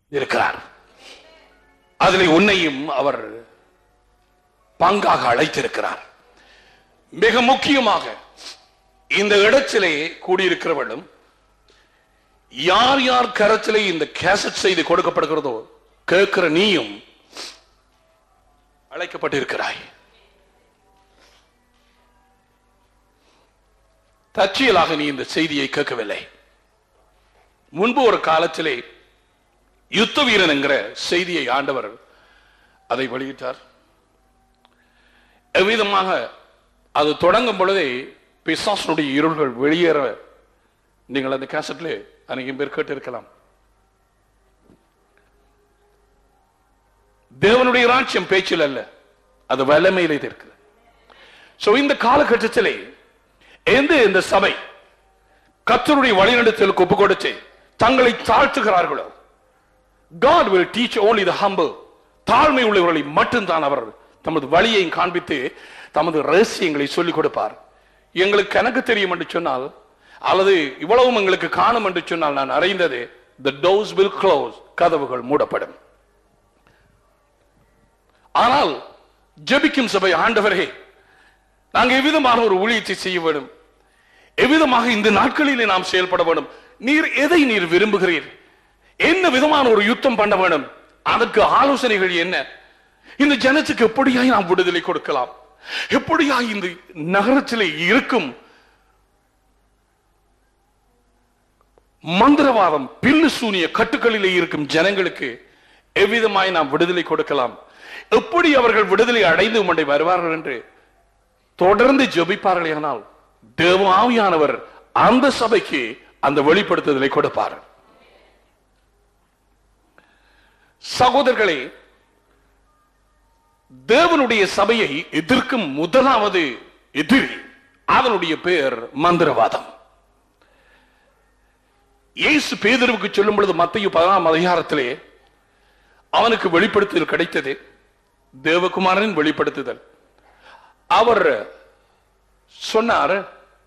இருக்கிறார் அதில் உன்னையும் அவர் பங்காக அழைத்திருக்கிறார் மிக முக்கியமாக இந்த இடத்திலே கூடியிருக்கிறவர்களும் யார் யார் கரத்திலே இந்த கேசட் செய்து கொடுக்கப்படுகிறதோ கேட்கிற நீயும் அழைக்கப்பட்டிருக்கிறாய் தற்செயலாக நீ இந்த செய்தியை கேட்கவில்லை முன்பு ஒரு காலத்திலே யுத்த வீரன் என்கிற செய்தியை ஆண்டவர் அதை வெளியிட்டார் எவ்விதமாக அது தொடங்கும் பொழுதே பிசாசனுடைய இருள்கள் வெளியேற நீங்கள் அந்த கேசட்ல அநேகம் பேர் கேட்டு இருக்கலாம் தேவனுடைய ராட்சியம் பேச்சில் அல்ல அது வல்லமையிலே இருக்குது சோ இந்த காலகட்டத்திலே எந்த இந்த சபை கத்தருடைய வழிநடத்தலுக்கு ஒப்பு கொடுத்து தங்களை தாழ்த்துகிறார்களோ God will teach only the humble தாழ்மை உள்ளவர்களை மட்டும்தான் அவர் தமது வழியை காண்பித்து தமது ரகசியங்களை சொல்லிக் கொடுப்பார் எங்களுக்கு கணக்கு தெரியும் என்று சொன்னால் அல்லது இவ்வளவும் எங்களுக்கு காணும் என்று சொன்னால் நான் அறிந்தது the doors will close கதவுகள் மூடப்படும் ஆனால் ஜெபிக்கும் சபை ஆண்டவரே நாங்க எவ்விதமான ஒரு ஊழியத்தை செய்ய வேண்டும் எவ்விதமாக இந்த நாட்களிலே நாம் செயல்பட வேண்டும் நீர் எதை நீர் விரும்புகிறீர் என்ன விதமான ஒரு யுத்தம் பண்ண வேண்டும் அதற்கு ஆலோசனைகள் என்ன இந்த ஜனத்துக்கு எப்படியாய் நாம் விடுதலை கொடுக்கலாம் எப்படியாய் இந்த நகரத்திலே இருக்கும் மந்திரவாதம் பில்லு சூனிய கட்டுக்களிலே இருக்கும் ஜனங்களுக்கு எவ்விதமாய் நாம் விடுதலை கொடுக்கலாம் எப்படி அவர்கள் விடுதலை அடைந்து உண்டை வருவார்கள் என்று தொடர்ந்து ஜெபிப்பார்களே ஆனால் தேவாவியானவர் அந்த சபைக்கு அந்த வெளிப்படுத்துதலை கொடுப்பார் சகோதரர்களே தேவனுடைய சபையை எதிர்க்கும் முதலாவது எதிரி அதனுடைய பெயர் மந்திரவாதம் இயேசு பேதருவுக்கு சொல்லும் பொழுது மத்திய பதினாம் அதிகாரத்திலே அவனுக்கு வெளிப்படுத்துதல் கிடைத்தது தேவகுமாரனின் வெளிப்படுத்துதல் அவர் சொன்னார்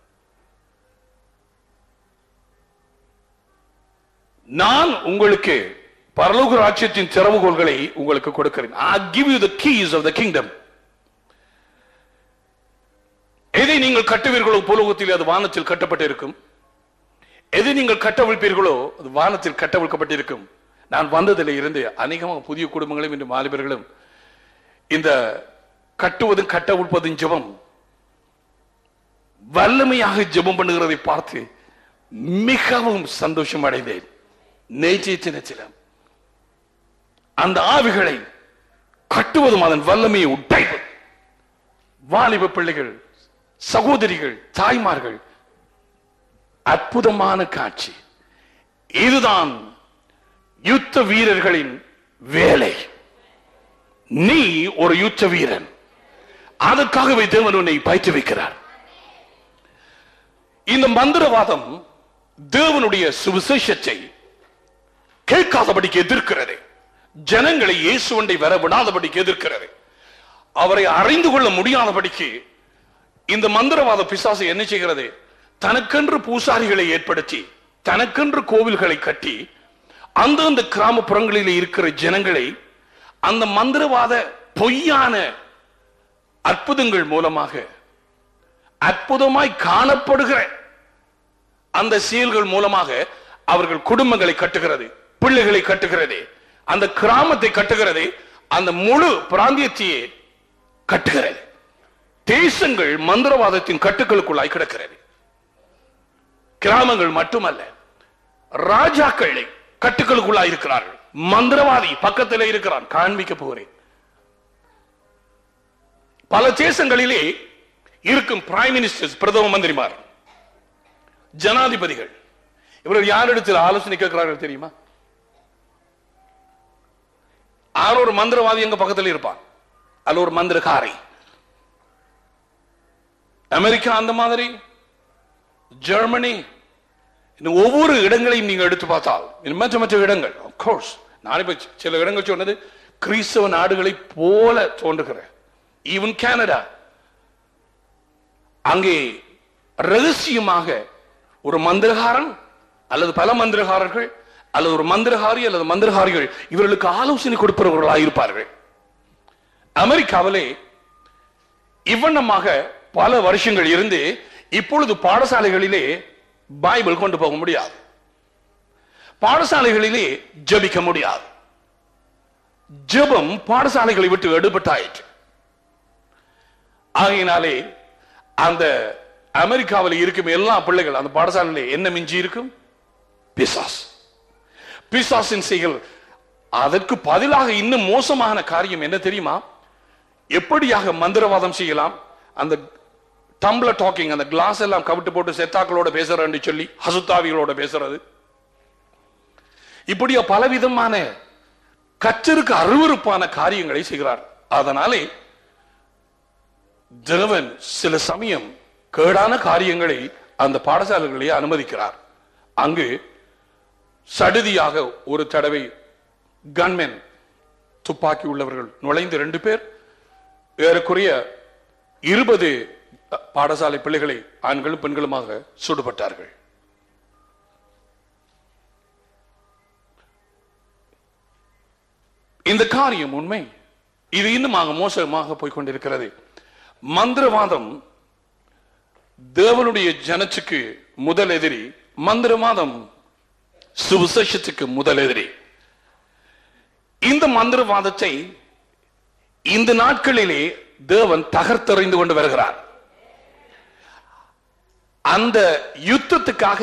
நான் உங்களுக்கு பரலோக ராஜ்யத்தின் திறவுகோள்களை உங்களுக்கு கொடுக்கிறேன் I give you the keys of the kingdom எதை நீங்கள் கட்டுவீர்களோ பூலோகத்தில் அது வானத்தில் கட்டப்பட்டிருக்கும் எதை நீங்கள் கட்டவிழ்ப்பீர்களோ அது வானத்தில் கட்டவிழ்க்கப்பட்டிருக்கும் நான் வந்ததில் இருந்து அநேகமாக புதிய குடும்பங்களும் இன்று மாலிபர்களும் இந்த கட்டுவதும் கட்டவிழ்ப்பதும் ஜெபம் வல்லமையாக ஜெபம் பண்ணுகிறதை பார்த்து மிகவும் சந்தோஷம் அடைந்தேன் நேற்றைய தினத்திலும் அந்த ஆவிகளை கட்டுவதும் அதன் வல்லமையை உடைப்பது வாலிப பிள்ளைகள் சகோதரிகள் தாய்மார்கள் அற்புதமான காட்சி இதுதான் யுத்த வீரர்களின் வேலை நீ ஒரு யுத்த வீரன் அதற்காகவே தேவன் உன்னை பயிற்றுவிக்கிறார் இந்த மந்திரவாதம் தேவனுடைய சுவிசேஷத்தை கேட்காதபடிக்கு எதிர்க்கிறது ஜனங்களை இயேசுவண்டை வர விடாதபடிக்கு எதிர்க்கிறது அவரை அறிந்து கொள்ள முடியாதபடிக்கு இந்த மந்திரவாத பிசாசு என்ன செய்கிறது தனக்கென்று பூசாரிகளை ஏற்படுத்தி தனக்கென்று கோவில்களை கட்டி அந்தந்த கிராமப்புறங்களில் இருக்கிற ஜனங்களை அந்த மந்திரவாத பொய்யான அற்புதங்கள் மூலமாக அற்புதமாய் காணப்படுகிற அந்த செயல்கள் மூலமாக அவர்கள் குடும்பங்களை கட்டுகிறது பிள்ளைகளை கட்டுகிறது அந்த கிராமத்தை கட்டுகிறது அந்த முழு பிராந்தியத்தையே கட்டுகிறது தேசங்கள் மந்திரவாதத்தின் கட்டுக்களுக்குள்ளாய் கிடக்கிறது கிராமங்கள் மட்டுமல்ல ராஜாக்களை கட்டுக்களுக்குள்ளாய் இருக்கிறார்கள் மந்திரவாதி பக்கத்திலே இருக்கிறான் காண்பிக்க போகிறேன் பல தேசங்களிலே இருக்கும் பிரைம் மினிஸ்டர்ஸ் பிரதம மந்திரிமார் ஜனாதிபதிகள் இவர்கள் யாரிடத்தில் ஆலோசனை கேட்கிறார்கள் தெரியுமா யாரோ ஒரு மந்திரவாதி எங்க பக்கத்தில் இருப்பான் அல்ல ஒரு மந்திரகாரி அமெரிக்கா அந்த மாதிரி ஜெர்மனி இன்னும் ஒவ்வொரு இடங்களையும் நீங்க எடுத்து பார்த்தால் இன்னும் மற்ற மற்ற இடங்கள் கோர்ஸ் நான் இப்ப சில இடங்கள் சொன்னது கிறிஸ்தவ நாடுகளை போல தோன்றுகிறேன் ஈவன் கனடா அங்கே ரகசியமாக ஒரு மந்திரகாரன் அல்லது பல மந்திரகாரர்கள் அல்லது ஒரு மந்திரஹாரி அல்லது மந்திரஹாரிகள் இவர்களுக்கு ஆலோசனை கொடுப்பவர்களாக இருப்பார்கள் அமெரிக்காவிலே இவ்வண்ணமாக பல வருஷங்கள் இருந்து இப்பொழுது பாடசாலைகளிலே பைபிள் கொண்டு போக முடியாது பாடசாலைகளிலே ஜெபிக்க முடியாது ஜெபம் பாடசாலைகளை விட்டு எடுபட்டாயிற்று ஆகையினாலே அந்த அமெரிக்காவில் இருக்கும் எல்லா பிள்ளைகள் அந்த பாடசாலையிலே என்ன மிஞ்சி இருக்கும் பிசாஸ் பிசாசின் செயல் அதற்கு பதிலாக இன்னும் மோசமான காரியம் என்ன தெரியுமா எப்படியாக மந்திரவாதம் செய்யலாம் அந்த டம்ளர் டாக்கிங் அந்த கிளாஸ் எல்லாம் கவிட்டு போட்டு செத்தாக்களோட பேசுறேன்னு சொல்லி ஹசுத்தாவிகளோட பேசுறது இப்படியா பலவிதமான கற்றருக்கு அருவருப்பான காரியங்களை செய்கிறார் அதனாலே தேவன் சில சமயம் கேடான காரியங்களை அந்த பாடசாலைகளிலே அனுமதிக்கிறார் அங்கு சடுதியாக ஒரு தடவை கன்மென் துப்பாக்கி உள்ளவர்கள் நுழைந்து ரெண்டு பேர் ஏறக்குறைய இருபது பாடசாலை பிள்ளைகளை ஆண்களும் பெண்களுமாக சுடுபட்டார்கள் இந்த காரியம் உண்மை இது இன்னுமாக மோசமாக போய் கொண்டிருக்கிறது மந்திரவாதம் தேவனுடைய ஜனத்துக்கு முதல் எதிரி மந்திரவாதம் சுவிசேஷத்துக்கு முதல் எதிரி இந்த மந்திரவாதத்தை இந்த நாட்களிலே தேவன் தகர்த்தறிந்து கொண்டு வருகிறார் அந்த யுத்தத்துக்காக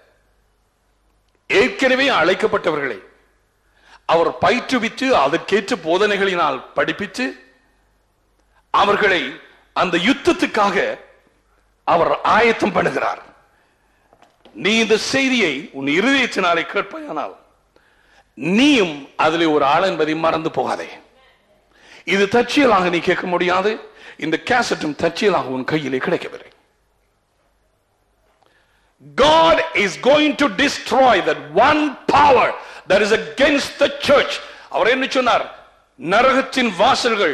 ஏற்கனவே அழைக்கப்பட்டவர்களை அவர் பயிற்றுவித்து அதற்கேற்ற போதனைகளினால் படிப்பித்து அவர்களை அந்த யுத்தத்துக்காக அவர் ஆயத்தம் பண்ணுகிறார் நீ இந்த செய்தியை உன் இருதயத்தினாலே கேட்பாயானால் நீயும் அதில் ஒரு ஆள் என்பதை மறந்து போகாதே இது தற்செயலாக நீ கேட்க முடியாது இந்த கேசட்டும் தற்செயலாக உன் கையிலே கிடைக்கவில்லை God is going to destroy that one power that is against the church. அவர் என்ன சொன்னார் நரகத்தின் வாசல்கள்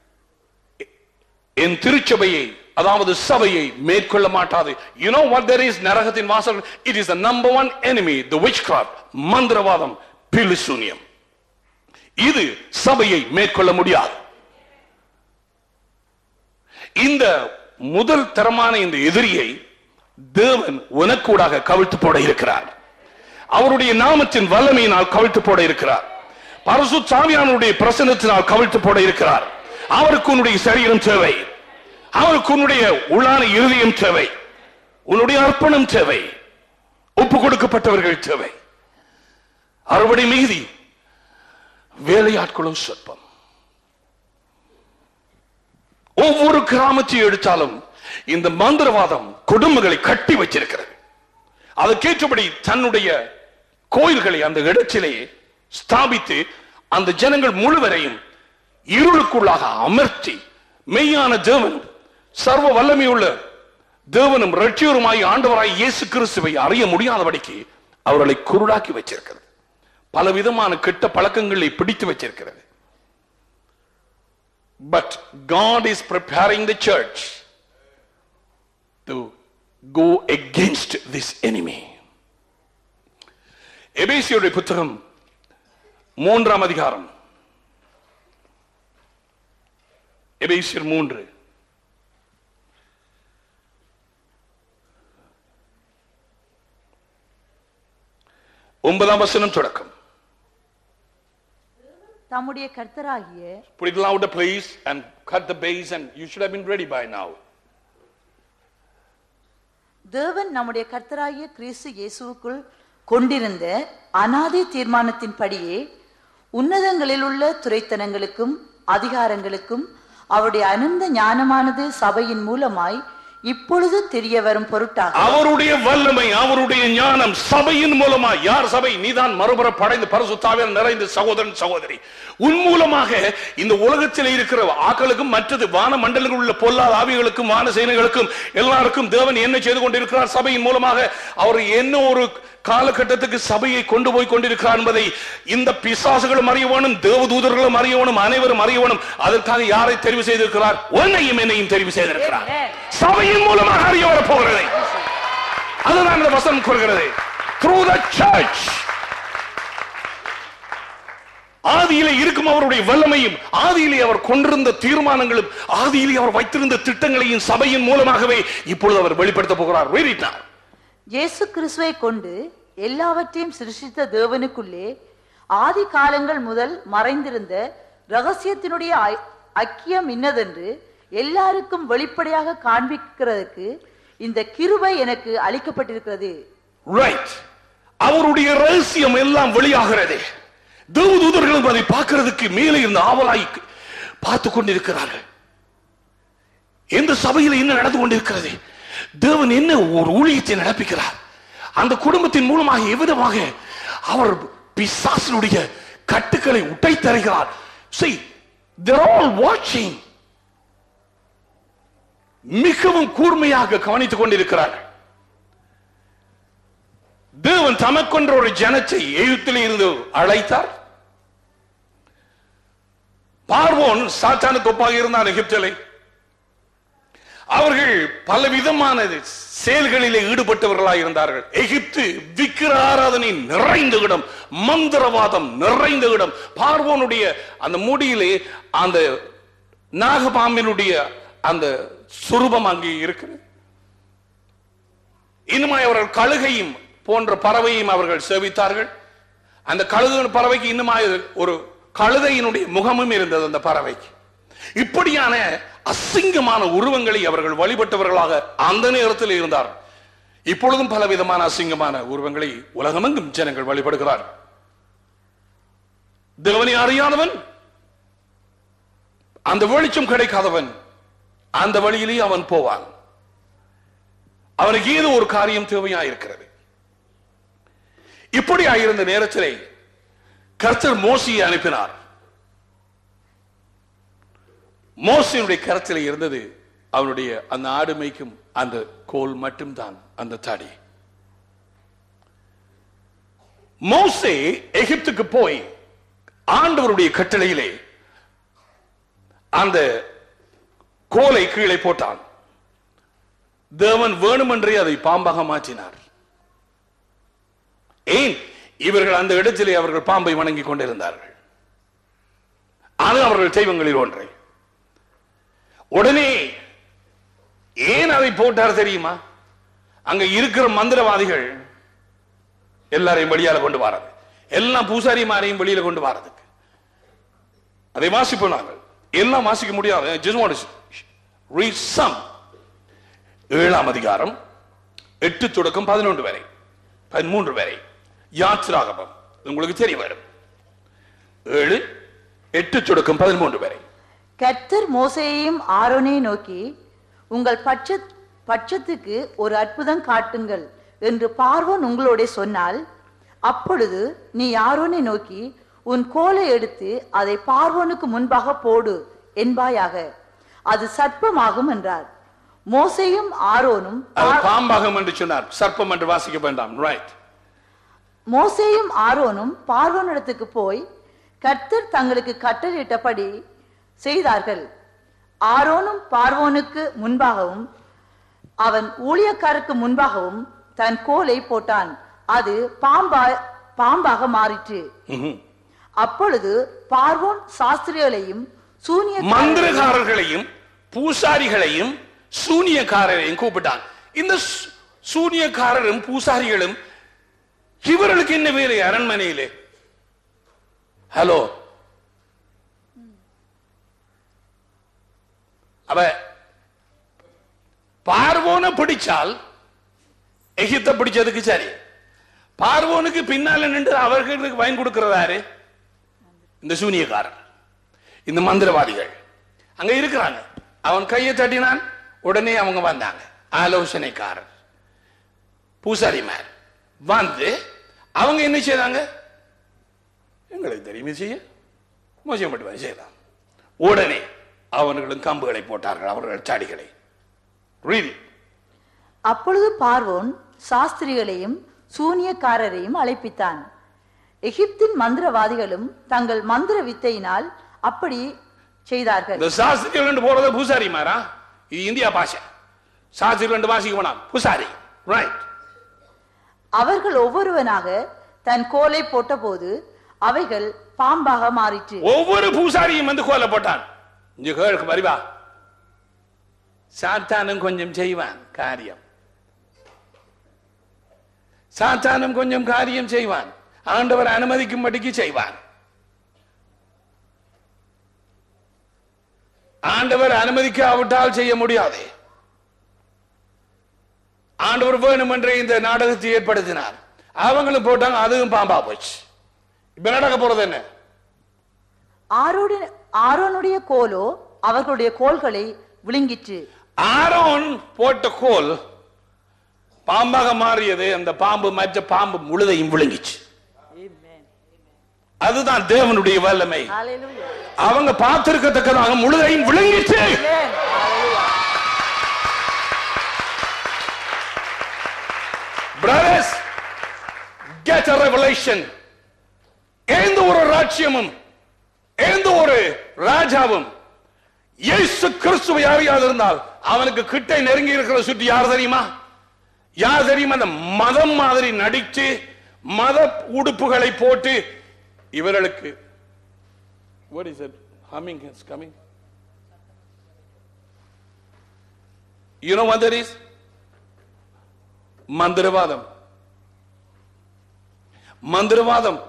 என் திருச்சபையை அதாவது சபையை மேற்கொள்ள மாட்டாது you know what there is நரகத்தின் வாசல் it is the number one enemy the witchcraft மந்திரவாதம் பிலிசூனியம் இது சபையை மேற்கொள்ள முடியாது இந்த முதல் தரமான இந்த எதிரியை தேவன் உனக்கூடாக கவிழ்த்து போட இருக்கிறார் அவருடைய நாமத்தின் வல்லமையினால் கவிழ்த்து போட இருக்கிறார் பரசு சாமியானுடைய பிரசனத்தினால் கவிழ்த்து போட இருக்கிறார் அவருக்கு உன்னுடைய சரீரம் தேவை அவருக்கு உன்னுடைய உள்ளான இருதயம் தேவை உன்னுடைய அர்ப்பணம் தேவை ஒப்பு கொடுக்கப்பட்டவர்கள் தேவை அறுவடை மீதி வேலையாட்களும் சொற்பம் ஒவ்வொரு கிராமத்தையும் எடுத்தாலும் இந்த மந்திரவாதம் குடும்பங்களை கட்டி வச்சிருக்கிறது அதற்கேற்றபடி தன்னுடைய கோயில்களை அந்த இடத்திலே ஸ்தாபித்து அந்த ஜனங்கள் முழுவரையும் இருளுக்குள்ளாக அமர்த்தி மெய்யான தேவன் சர்வ வல்லமையுள்ள தேவனும் ரட்சியருமாய் ஆண்டவராய் இயேசு கிறிஸ்துவை அறிய முடியாதபடிக்கு அவர்களை குருடாக்கி வச்சிருக்கிறது பலவிதமான கெட்ட பழக்கங்களை பிடித்து வச்சிருக்கிறது but God is preparing the church to go against this enemy எபேசியுடைய புத்தகம் மூன்றாம் அதிகாரம் எபேசியர் மூன்று ஒன்பதாம் வசனம் தொடக்கம் தம்முடைய கர்த்தராகிய Put it louder, please, and cut the bass, and you should have been ready by now. தேவன் நம்முடைய கர்த்தராகிய கிறிஸ்து இயேசுவுக்குள் கொண்டிருந்த அனாதி தீர்மானத்தின்படியே உன்னதங்களில் உள்ள துரைத்தனங்களுக்கும் அதிகாரங்களுக்கும் அவருடைய அனந்த ஞானமானது சபையின் மூலமாய் இப்பொழுது தெரிய வரும் பொருட்டாக அவருடைய வல்லமை அவருடைய ஞானம் சபையின் மூலமா யார் சபை நீதான் மறுபுற படைந்து பரிசுத்தாவில் நிறைந்த சகோதரன் சகோதரி உன் மூலமாக இந்த உலகத்தில் இருக்கிற ஆக்களுக்கும் மற்றது வான மண்டலங்களில் உள்ள பொல்லாத ஆவிகளுக்கும் வான சேனைகளுக்கும் எல்லாருக்கும் தேவன் என்ன செய்து கொண்டிருக்கிறார் சபையின் மூலமாக அவர் என்ன ஒரு காலகட்டத்துக்கு சபையை கொண்டு போய் கொண்டிருக்கிறார் என்பதை இந்த பிசாசுகளும் அறிய வேணும் தேவதூதர்களும் அறிய வேணும் அனைவரும் அறிய வேணும் அதற்காக யாரை தெரிவு செய்திருக்கிறார் உன்னையும் என்னையும் தெரிவு செய்திருக்கிறார் சபையின் மூலமாக அறிய வரப் போகிறது அதுதான் இந்த வசனம் கூறுகிறது through the church ஆதியிலே இருக்கும் அவருடைய வல்லமையும் ஆதியிலே அவர் கொண்டிருந்த தீர்மானங்களும் ஆதியிலே அவர் வைத்திருந்த திட்டங்களையும் சபையின் மூலமாகவே இப்பொழுது அவர் வெளிப்படுத்த போகிறார் Read it now. இயேசு கிறிஸ்துவை கொண்டு எல்லாவற்றையும் சிருஷ்டித்த தேவனுக்குள்ளே ஆதி காலங்கள் முதல் மறைந்திருந்த ரகசியத்தினுடைய ஐ- ஐக்கியம் இன்னதென்று எல்லாருக்கும் வெளிப்படையாக காண்பிக்கிறதுக்கு இந்த கிருபை எனக்கு அளிக்கப்பட்டிருக்கிறது ரைட் அவருடைய ரகசியம் எல்லாம் வெளியாகிறது தேவதூதர்களும் அதை பார்க்கிறதுக்கு மேலே இருந்த ஆவலாய் பார்த்து கொண்டிருக்கிறார்கள் எந்த சபையில் என்ன நடந்து கொண்டிருக்கிறது தேவன் என்ன ஒரு ஊழியத்தை நடப்பிக்கிறார் அந்த குடும்பத்தின் மூலமாக எவ்விதமாக அவர் பிசாசனுடைய கட்டுக்களை உடைத்தருகிறார் see they're all watching மிகவும் கூர்மையாக கவனித்துக் கொண்டிருக்கிறார்கள் தேவன் தமக்கொன்ற ஒரு ஜனத்தை எகிப்தில் இருந்து அழைத்தார் பார்வோன் சாத்தானுக்கு ஒப்பாக இருந்தான் எகிப்திலே அவர்கள் பல விதமான செயல்களிலே ஈடுபட்டவர்களாக இருந்தார்கள் எகிப்து விக்கிர ஆராதனை நிறைந்த இடம் மந்திரவாதம் நிறைந்த இடம் பார்வோனுடைய அந்த முடியிலே அந்த நாகபாம்பினுடைய அந்த சுரூபம் அங்கே இருக்கிறது இன்னுமாய் அவர்கள் கழுகையும் போன்ற பறவையும் அவர்கள் சேவித்தார்கள் அந்த கழுகு பறவைக்கு இன்னுமாய் ஒரு கழுதையினுடைய முகமும் இருந்தது அந்த பறவைக்கு இப்படியான அசிங்கமான உருவங்களை அவர்கள் வழிபட்டவர்களாக அந்த நேரத்தில் இருந்தார் இப்பொழுதும் பலவிதமான அசிங்கமான உருவங்களை உலகமெங்கும் ஜனங்கள் வழிபடுகிறார்கள் தேவனை அறியாதவன் அந்த வெளிச்சம் கிடைக்காதவன் அந்த வழியிலே அவன் போவான் அவனுக்கு ஏதோ ஒரு காரியம் தேவையா இருக்கிறது இப்படி ஆயிருந்த நேரத்திலே கர்த்தர் மோசியை அனுப்பினார் மோசையினுடைய கரத்தில் இருந்தது அவனுடைய அந்த ஆடு மேய்க்கும் அந்த கோல் மட்டும்தான் அந்த தடி மோசே எகிப்துக்கு போய் ஆண்டவருடைய கட்டளையிலே அந்த கோலை கீழே போட்டான் தேவன் வேணுமென்றே அதை பாம்பாக மாற்றினார் ஏன் இவர்கள் அந்த இடத்திலே அவர்கள் பாம்பை வணங்கிக் கொண்டிருந்தார்கள் அது அவர்கள் தெய்வங்களில் ஒன்றை உடனே ஏன் அதை போட்டார் தெரியுமா அங்க இருக்கிற மந்திரவாதிகள் எல்லாரையும் வெளியால கொண்டு வராது எல்லாம் பூசாரி மாரையும் வெளியில கொண்டு வரதுக்கு அதை வாசிப்போம் நாங்கள் எல்லாம் வாசிக்க முடியாது just want to read some ஏழாம் அதிகாரம் எட்டு தொடக்கம் பதினொன்று வரை பதிமூன்று வரை யாத்ராகமம் உங்களுக்கு தெரிய வரும் ஏழு எட்டு தொடக்கம் பதிமூன்று வரை கர்த்தர் மோசேயையும் ஆரோனையும் நோக்கி உங்கள் பட்ச பட்சத்துக்கு ஒரு அற்புதம் காட்டுங்கள் என்று பார்வோன் உங்களோட சொன்னால் அப்பொழுது நீ ஆரோனை நோக்கி உன் கோலை எடுத்து அதை பார்வோனுக்கு முன்பாக போடு என்பாயாக அது சர்ப்பமாகும் என்றார் மோசேயும் ஆரோனும் அது பாம்பாகம் என்று சொன்னார் சர்ப்பம் என்று வாசிக்க வேண்டாம் ரைட் மோசேயும் ஆரோனும் பார்வோனிடத்துக்கு போய் கர்த்தர் தங்களுக்கு கட்டளையிட்டபடி செய்தார்கள் ஆரோனும் பார்வோனுக்கு முன்பாகவும் அவன் ஊழியக்காரருக்கு முன்பாகவும் தன் கோலை போட்டான் அது பாம்பா பாம்பாக மாறிற்று அப்பொழுது பார்வோன் சாஸ்திரிகளையும் சூனிய மந்திரகாரர்களையும் பூசாரிகளையும் சூனியக்காரரையும் கூப்பிட்டான் இந்த சூ- சூனியக்காரரும் பூசாரிகளும் இவர்களுக்கு என்ன வேலை அரண்மனையிலே ஹலோ அவ பார்வோனை பிடிச்சால் எகிப்த பிடிச்சதுக்கு சரி பார்வோனுக்கு பின்னால நின்று அவர்களுக்கு பயன் கொடுக்கிறதாரு இந்த சூனியக்காரன் இந்த மந்திரவாதிகள் அங்க இருக்கிறாங்க அவன் கையை தட்டினான் உடனே அவங்க வந்தாங்க ஆலோசனைக்காரர் பூசாரிமார் வந்து அவங்க என்ன செய்தாங்க எங்களுக்கு தெரியுமே செய்ய மோசம் மட்டும் செய்யலாம் உடனே அவர்களும் கம்புகளை போட்டார்கள் அவர்கள் சாடிகளை ரீதி அப்பொழுது பார்வோன் சாஸ்திரிகளையும் சூனியக்காரரையும் அழைப்பித்தான் எகிப்தின் மந்திரவாதிகளும் தங்கள் மந்திர வித்தையினால் அப்படி செய்தார்கள் இந்த சாஸ்திரிகள் ரெண்டு போறது பூசாரி மாறா இது இந்தியா பாஷை சாஸ்திரிகள் ரெண்டு வாசிக்க வேணாம் பூசாரி ரைட் அவர்கள் ஒவ்வொருவனாக தன் கோலை போட்டபோது அவைகள் பாம்பாக மாறிற்று ஒவ்வொரு பூசாரியும் வந்து கோலப்பட்டான் இங்க கேளுக்கு வருவா சாத்தானும் கொஞ்சம் செய்வான் காரியம் சாத்தானும் கொஞ்சம் காரியம் செய்வான் ஆண்டவர் அனுமதிக்கும்படிக்கு செய்வான் ஆண்டவர் அனுமதிக்காவிட்டால் செய்ய முடியாது ஆண்டவர் வேணுமென்றே இந்த நாடகத்தை ஏற்படுத்தினார் அவங்களும் போட்டாங்க அதுவும் பாம்பா போச்சு இப்ப நடக்க போறது என்ன ஆரோடு ஆரோனுடைய கோலோ அவர்களுடைய கோல்களை விழுங்கிற்று ஆரோன் போட்ட கோல் பாம்பாக மாறியது அந்த பாம்பு மற்ற பாம்பு முழுதையும் விழுங்கிச்சு அதுதான் தேவனுடைய வல்லமை Hallelujah. அவங்க பார்த்திருக்கத்தக்கதாக முழுதையும் விழுங்கிச்சு Amen. Hallelujah. brothers get a revelation எந்த ஒரு ராஜ்யமும் எந்த ஒரு ராஜாவும் இயேசு கிறிஸ்துவ யாரையாவது இருந்தால் அவனுக்கு கிட்ட நெருங்கி இருக்கிற சுற்றி யார் தெரியுமா யார் தெரியுமா அந்த மதம் மாதிரி நடிச்சு மத உடுப்புகளை போட்டு இவர்களுக்கு what is it humming is coming you know what that is மந்திரவாதம் மந்திரவாதம்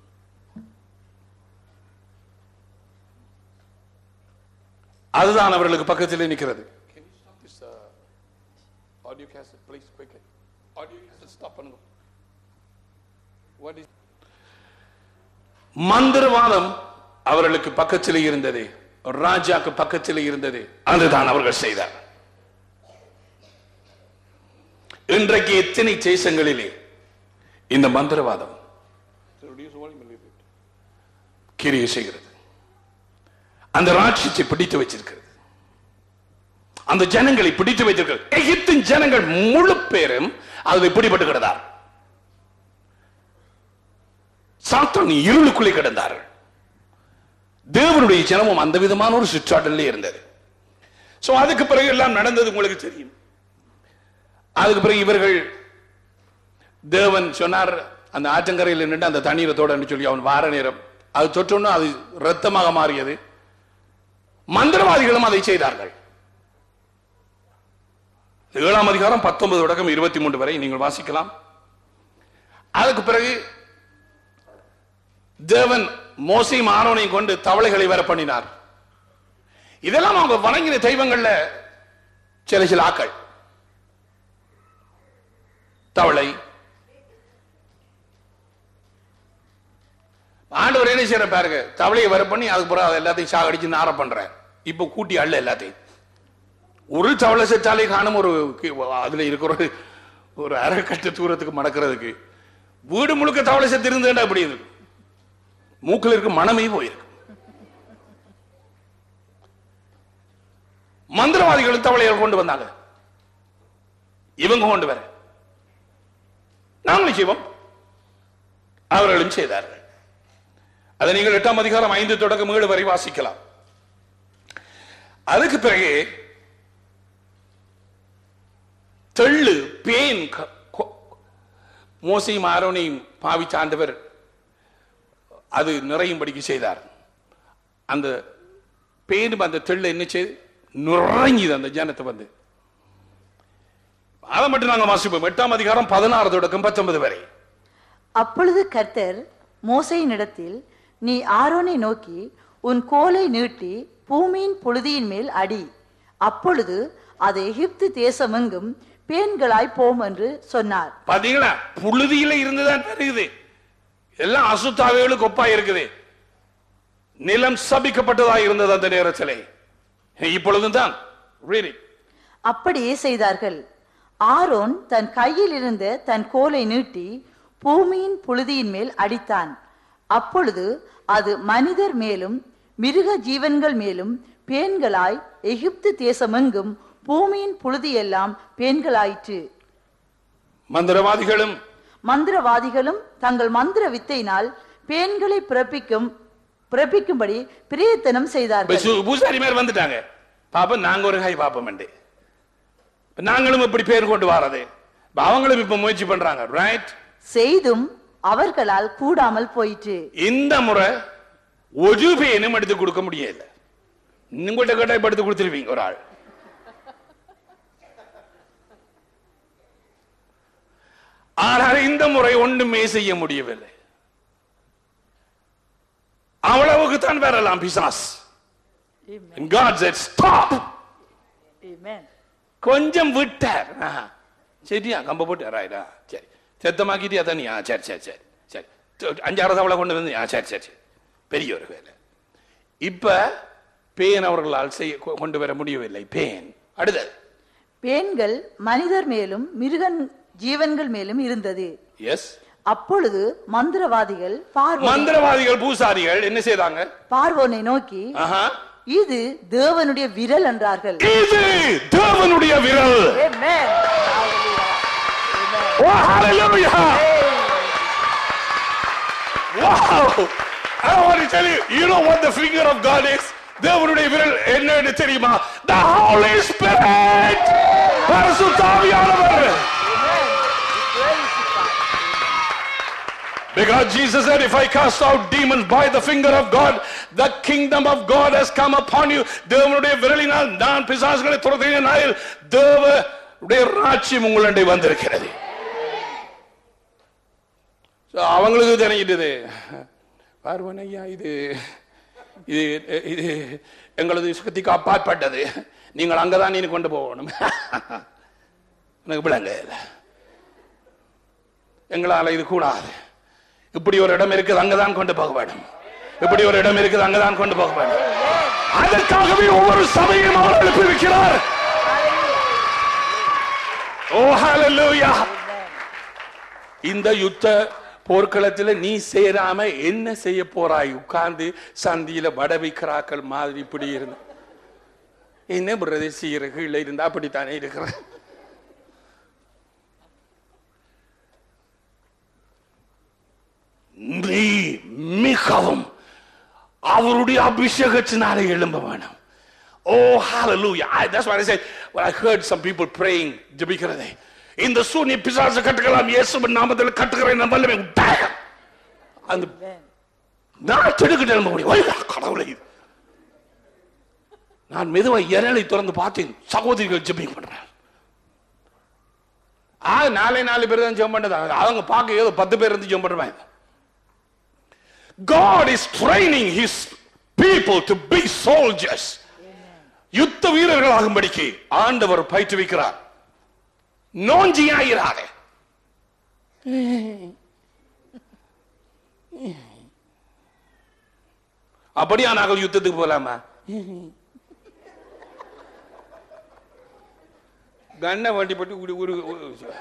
அதுதான் அவர்களுக்கு பக்கத்தில் நிற்கிறது Can you stop this, uh, audio cassette, please, quickly? Audio cassette stop பண்ணுங்க. What is- மந்திரவாதம் அவர்களுக்கு பக்கத்தில் இருந்தது ராஜாக்கு பக்கத்தில் இருந்தது அதுதான் அவர்கள் செய்தார் இன்றைக்கு எத்தனை தேசங்களிலே இந்த மந்திரவாதம் கிரியை செய்கிறது அந்த ராட்சியத்தை பிடித்து வச்சிருக்கிறது அந்த ஜனங்களை பிடித்து வைத்திருக்கிறது எகிப்தின் ஜனங்கள் முழு பேரும் அதில் பிடிபட்டு கிடந்தார் சாத்தான் இருளுக்குள்ளே கிடந்தார்கள் தேவனுடைய ஜனமும் அந்த விதமான ஒரு சுற்றாடலே இருந்தது சோ அதுக்கு பிறகு எல்லாம் நடந்தது உங்களுக்கு தெரியும் அதுக்கு பிறகு இவர்கள் தேவன் சொன்னார் அந்த ஆற்றங்கரையில் நின்று அந்த தண்ணீரை தோடன்னு சொல்லி அவன் வார நேரம் அது தொற்றொன்னு அது ரத்தமாக மாறியது மந்திரவாதிகளும் அதை செய்தார்கள் ஏழாம் அதிகாரம் பத்தொன்பது தொடக்கம் இருபத்தி மூன்று வரை நீங்கள் வாசிக்கலாம் அதுக்கு பிறகு தேவன் மோசையும் ஆரோனையும் கொண்டு தவளைகளை வர பண்ணினார் இதெல்லாம் அவங்க வணங்கின தெய்வங்கள்ல சில சில ஆக்கள் தவளை ஆண்டவர் என்ன செய்யற பாருங்க தவளையை வர பண்ணி அதுக்கு பிறகு அதை எல்லாத்தையும் சாகடிச்சு நார பண்றேன் இப்ப கூட்டி அள்ள எல்லாத்தையும் ஒரு தவளை செத்தாலே காணும் ஒரு கி- அதுல இருக்கிற ஒரு ஒரு அரைக்கட்டு தூரத்துக்கு மடக்கிறதுக்கு வீடு முழுக்க தவளை செத்து இருந்தேன்டா அப்படி இருக்கு மூக்கில் இருக்க மனமே போயிருக்கு மந்திரவாதிகள் தவளைகள் கொண்டு வந்தாங்க இவங்க கொண்டு வர நாங்களும் செய்வோம் அவர்களும் செய்தார்கள் அதை நீங்கள் எட்டாம் அதிகாரம் ஐந்து தொடக்கம் ஏழு வரை வாசிக்கலாம் அதுக்கு பிறகு தெள்ளு பேன் க- கொ- மோசையும் ஆரோனையும் பாவிச்ச ஆண்டவர் அது நிறையும்படிக்கு செய்தார் அந்த பேனும் அந்த தெள்ளு என்ன செய்து நுறங்கிது அந்த ஜனத்தை வந்து அதை மட்டும் நாங்க வாசிப்போம் எட்டாம் அதிகாரம் பதினாறு தொடக்கம் பத்தொன்பது வரை அப்பொழுது கர்த்தர் மோசையினிடத்தில் நீ ஆரோனை நோக்கி உன் கோலை நீட்டி பூமியின் புழுதியின் மேல் அடி அப்பொழுது அது எகிப்து தேசமெங்கும் பேன்களாய் போம் என்று சொன்னார் பாத்தீங்களா புழுதியில இருந்துதான் தெரியுது எல்லாம் அசுத்தாவைகளுக்கு ஒப்பா இருக்குது நிலம் சபிக்கப்பட்டதா இருந்தது அந்த நேரத்திலே இப்பொழுதும் தான் Read it. அப்படியே செய்தார்கள் ஆரோன் தன் கையில் இருந்த தன் கோலை நீட்டி பூமியின் புழுதியின் மேல் அடித்தான் அப்பொழுது அது மனிதர் மேலும் மிருக ஜீவன்கள் மேலும் பேன்களாய் எகிப்து தேசமெங்கும் பூமியின் புழுதியெல்லாம் பேன்களாயிற்று மந்திரவாதிகளும் மந்திரவாதிகளும் தங்கள் மந்திர வித்தையினால் பேன்களை பிறப்பிக்கும் பிறப்பிக்கும்படி பிரயத்தனம் இப்ப செய்தார்கள் சு- பூசாரி மேல வந்துட்டாங்க பாப்போம் நாங்க ஒரு கை பாப்போம் நாங்களும் இப்படி பேர் கொண்டு வாரது இப்ப அவங்களும் இப்ப முயற்சி பண்றாங்க ரைட் செய்தும் அவர்களால் கூடாமல் போயிற்று இந்த முறை ஒரு பேனும் எடுத்து கொடுக்க முடியல உங்கள்கிட்ட கேட்டா இப்ப எடுத்து கொடுத்துருவீங்க ஒரு ஆள் ஆனால் இந்த முறை ஒண்ணுமே செய்ய முடியவில்லை அவ்வளவுக்கு தான் வரலாம் பிசாஸ் And God said, stop. கொஞ்சம் விட்டார் ஆஹா. சரியா கம்ப போட்டு ராயிடா சரி செத்தமாக்கிட்டியா தனியா சரி சரி சரி சரி து- அஞ்சாறு தவளை கொண்டு வந்து ஆ சரி சரி சரி பெரிய ஒரு வேலை இப்ப பேன் அவர்களால் செய்ய கொ- கொண்டு வர முடியவில்லை பேன் அடுத்தது பேன்கள் மனிதர் மேலும் மிருகன் ஜீவன்கள் மேலும் இருந்தது எஸ் அப்பொழுது மந்திரவாதிகள் பார்வோ மந்திரவாதிகள் பூசாரிகள் என்ன செய்தாங்க பார்வோனை நோக்கி ஆஹா. இது தேவனுடைய விரல் என்றார்கள் இது தேவனுடைய விரல் Amen. Oh, hallelujah! Wow! I want to tell you, you know what the finger of God is? தேவனுடைய விரல் என்னன்னு தெரியுமா the holy spirit பரிசுத்தாவியானவர் Because Jesus said, if I cast out demons by the finger of God, the kingdom of God has come upon you. தேவனுடைய விரலினால் நான் பிசாசுகளை துரத்தினால் தேவனுடைய ராட்சியம் உங்களுடைய வந்திருக்கிறது So, அவங்களுக்கு தெரிஞ்சிட்டது பார்வன் ஐயா இது இது இது எங்களது சக்திக்கு அப்பாற்பட்டது நீங்கள் அங்கதான் நீ கொண்டு போகணும் எனக்கு விளங்க எங்களால இது கூடாது இப்படி ஒரு இடம் இருக்குது அங்கதான் கொண்டு போக வேண்டும் இப்படி ஒரு இடம் இருக்குது அங்கதான் கொண்டு போக வேண்டும் அதற்காகவே ஒவ்வொரு சபையும் அவர் எழுப்பியிருக்கிறார் ஓ ஹalleluya இந்த யுத்த போர்க்களத்துல நீ சேராம என்ன செய்ய போறாய் உட்கார்ந்து சந்தியில வட வைக்கிறாக்கள் மாதிரி இப்படி இருந்த என்ன பிரதேச செய்யற கீழே இருந்தா அப்படித்தானே இருக்கிற நீ மிகவும் அவருடைய அபிஷேகத்தினாலே எழும்ப வேணும் Oh, hallelujah. I, that's why I said, when I heard some people praying, ஜெபிக்கிறதை இந்த சூனிய பிசாசு கட்டுக்கலாம் இயேசுவின் நாமத்தில் கட்டுகிறேன் நான் வல்லமை உண்டாக அந்த நான் திடுக்கிட்டு எழும்ப முடியும் ஐயா, கடவுளே இது. நான் மெதுவா இறலை திறந்து பார்த்தேன் சகோதரிகள் ஜெபிங் பண்றேன் ஆ நாலே நாலு பேர் தான் ஜெபம் பண்ணது அவங்க பார்க்க ஏதோ பத்து பேர் இருந்து ஜெபம் பண்றாங்க God is training his people to be soldiers. யுத்த வீரர்களாகும்படிக்கு ஆண்டவர் பயிற்றுவிக்கிறார் நோஞ்சியாயிராதே அப்படியா நாங்கள் யுத்தத்துக்கு போலாமா கண்ணை வண்டி போட்டு ஒரு ஒரு ஒரு-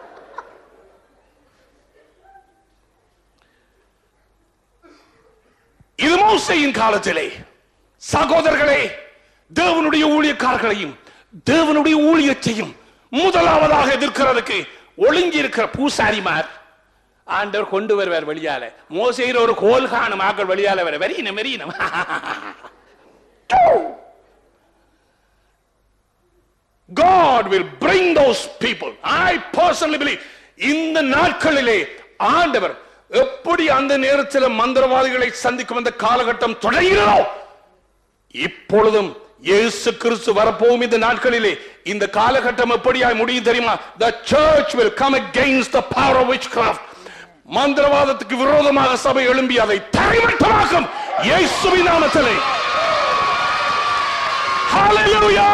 இது மோசையின் காலத்திலே சகோதரர்களே தேவனுடைய ஊழியக்காரர்களையும் தேவனுடைய ஊழியத்தையும் முதலாவதாக எதிர்க்கிறதுக்கு ஒழுங்கி இருக்கிற பூசாரிமார் ஆண்டவர் கொண்டு வருவார் வெளியால மோசையில் ஒரு கோல் காணும் ஆக்கள் வெளியால வர வெறியினம் வெறியினம் God will bring those people. I personally believe இந்த நாட்களிலே ஆண்டவர் எப்படி அந்த நேரத்தில் மந்திரவாதிகளை சந்திக்கும் அந்த காலகட்டம் தொடங்கினதோ இப்பொழுதும் இயேசு கிறிஸ்து வரப்போகும் இந்த நாட்களிலே இந்த காலகட்டம் எப்படியாய் முடியும் தெரியுமா the church will come against the power of witchcraft மந்திரவாதத்துக்கு விரோதமாக சபை எழும்பி அதை தரைமட்டமாக்கும் இயேசுவின் நாமத்திலே Hallelujah!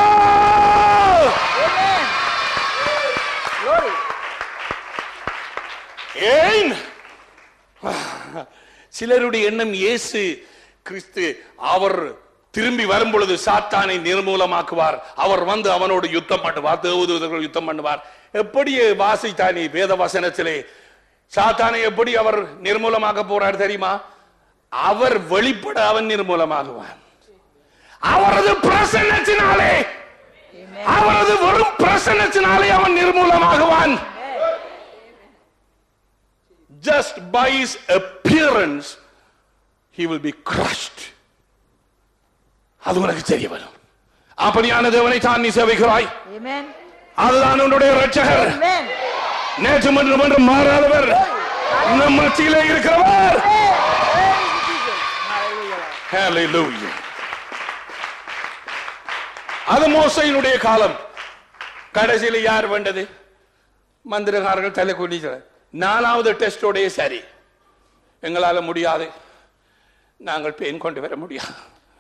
Glory. ஏன் சிலருடைய எண்ணம் இயேசு கிறிஸ்து அவர் திரும்பி வரும் பொழுது சாத்தானை நிர்மூலமாக்குவார் அவர் வந்து அவனோடு யுத்தம் பண்ணுவார் தேவதூதர்கள் யுத்தம் பண்ணுவார் எப்படி வாசித்தானே வேத வசனத்திலே சாத்தானை எப்படி அவர் நிர்மூலமாக்க போறார் தெரியுமா அவர் வெளிப்பட அவன் நிர்மூலமாகுவான் அவரது பிரசன்னத்தினாலே Amen. அவரது வெறும் பிரசன்னத்தினாலே அவன் நிர்மூலமாகுவான் just by his appearance he will be crushed அது உனக்கு தெரிய வரும் அப்படியான தேவனை தான் நீ சேவிக்கிறாய் Amen. அதுதான் உன்னுடைய ரட்சகர் Amen. நேற்று மற்றும் என்று மாறாதவர் நம் மத்தியிலே இருக்கிறவர் Hallelujah. அது மோசையினுடைய காலம் கடைசியில் யார் வேண்டது மந்திரகாரர்கள் தலை குனிச்சு நாலாவது டெஸ்டோடைய சரி எங்களால முடியாது நாங்கள் பெயின் கொண்டு வர முடியாது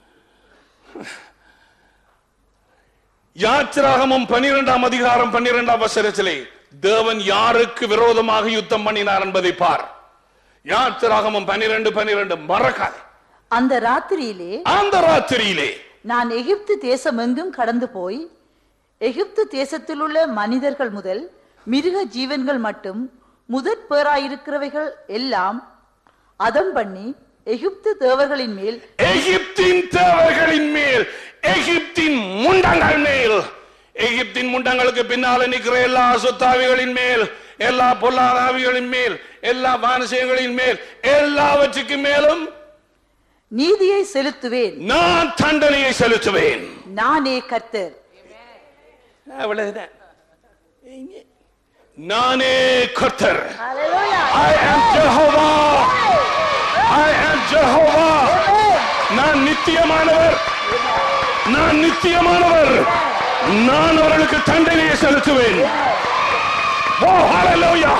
யாத்திராகமும் பனிரெண்டாம் அதிகாரம் பன்னிரெண்டாம் வசனத்திலே தேவன் யாருக்கு விரோதமாக யுத்தம் பண்ணினார் என்பதை பார் யாத்திராகமும் பனிரெண்டு பனிரெண்டு மறக்காதே அந்த ராத்திரியிலே அந்த ராத்திரியிலே நான் எகிப்து தேசம் எங்கும் கடந்து போய் எகிப்து தேசத்தில் உள்ள மனிதர்கள் முதல் மிருக ஜீவன்கள் மட்டும் முதற் பேராயிருக்கிறவைகள் எல்லாம் அதம் பண்ணி எகிப்து தேவர்களின் மேல் எகிப்தின் தேவர்களின் மேல் எகிப்தின் முண்டங்கள் மேல் எகிப்தின் முண்டங்களுக்கு பின்னால நிற்கிற எல்லா சொத்தாவிகளின் மேல் எல்லா பொல்லாதாவிகளின் மேல் எல்லா வானசயங்களின் மேல் எல்லாவற்றுக்கு மேலும் நீதியை செலுத்துவேன் நான் தண்டனையை செலுத்துவேன் நானே கர்த்தர் அவ்வளவுதான் நானே கர்த்தர் I am Jehovah. I am Jehovah. நான் நித்தியமானவர் நான் நித்தியமானவர் நான் அவர்களுக்கு தண்டனையை செலுத்துவேன் Oh, hallelujah.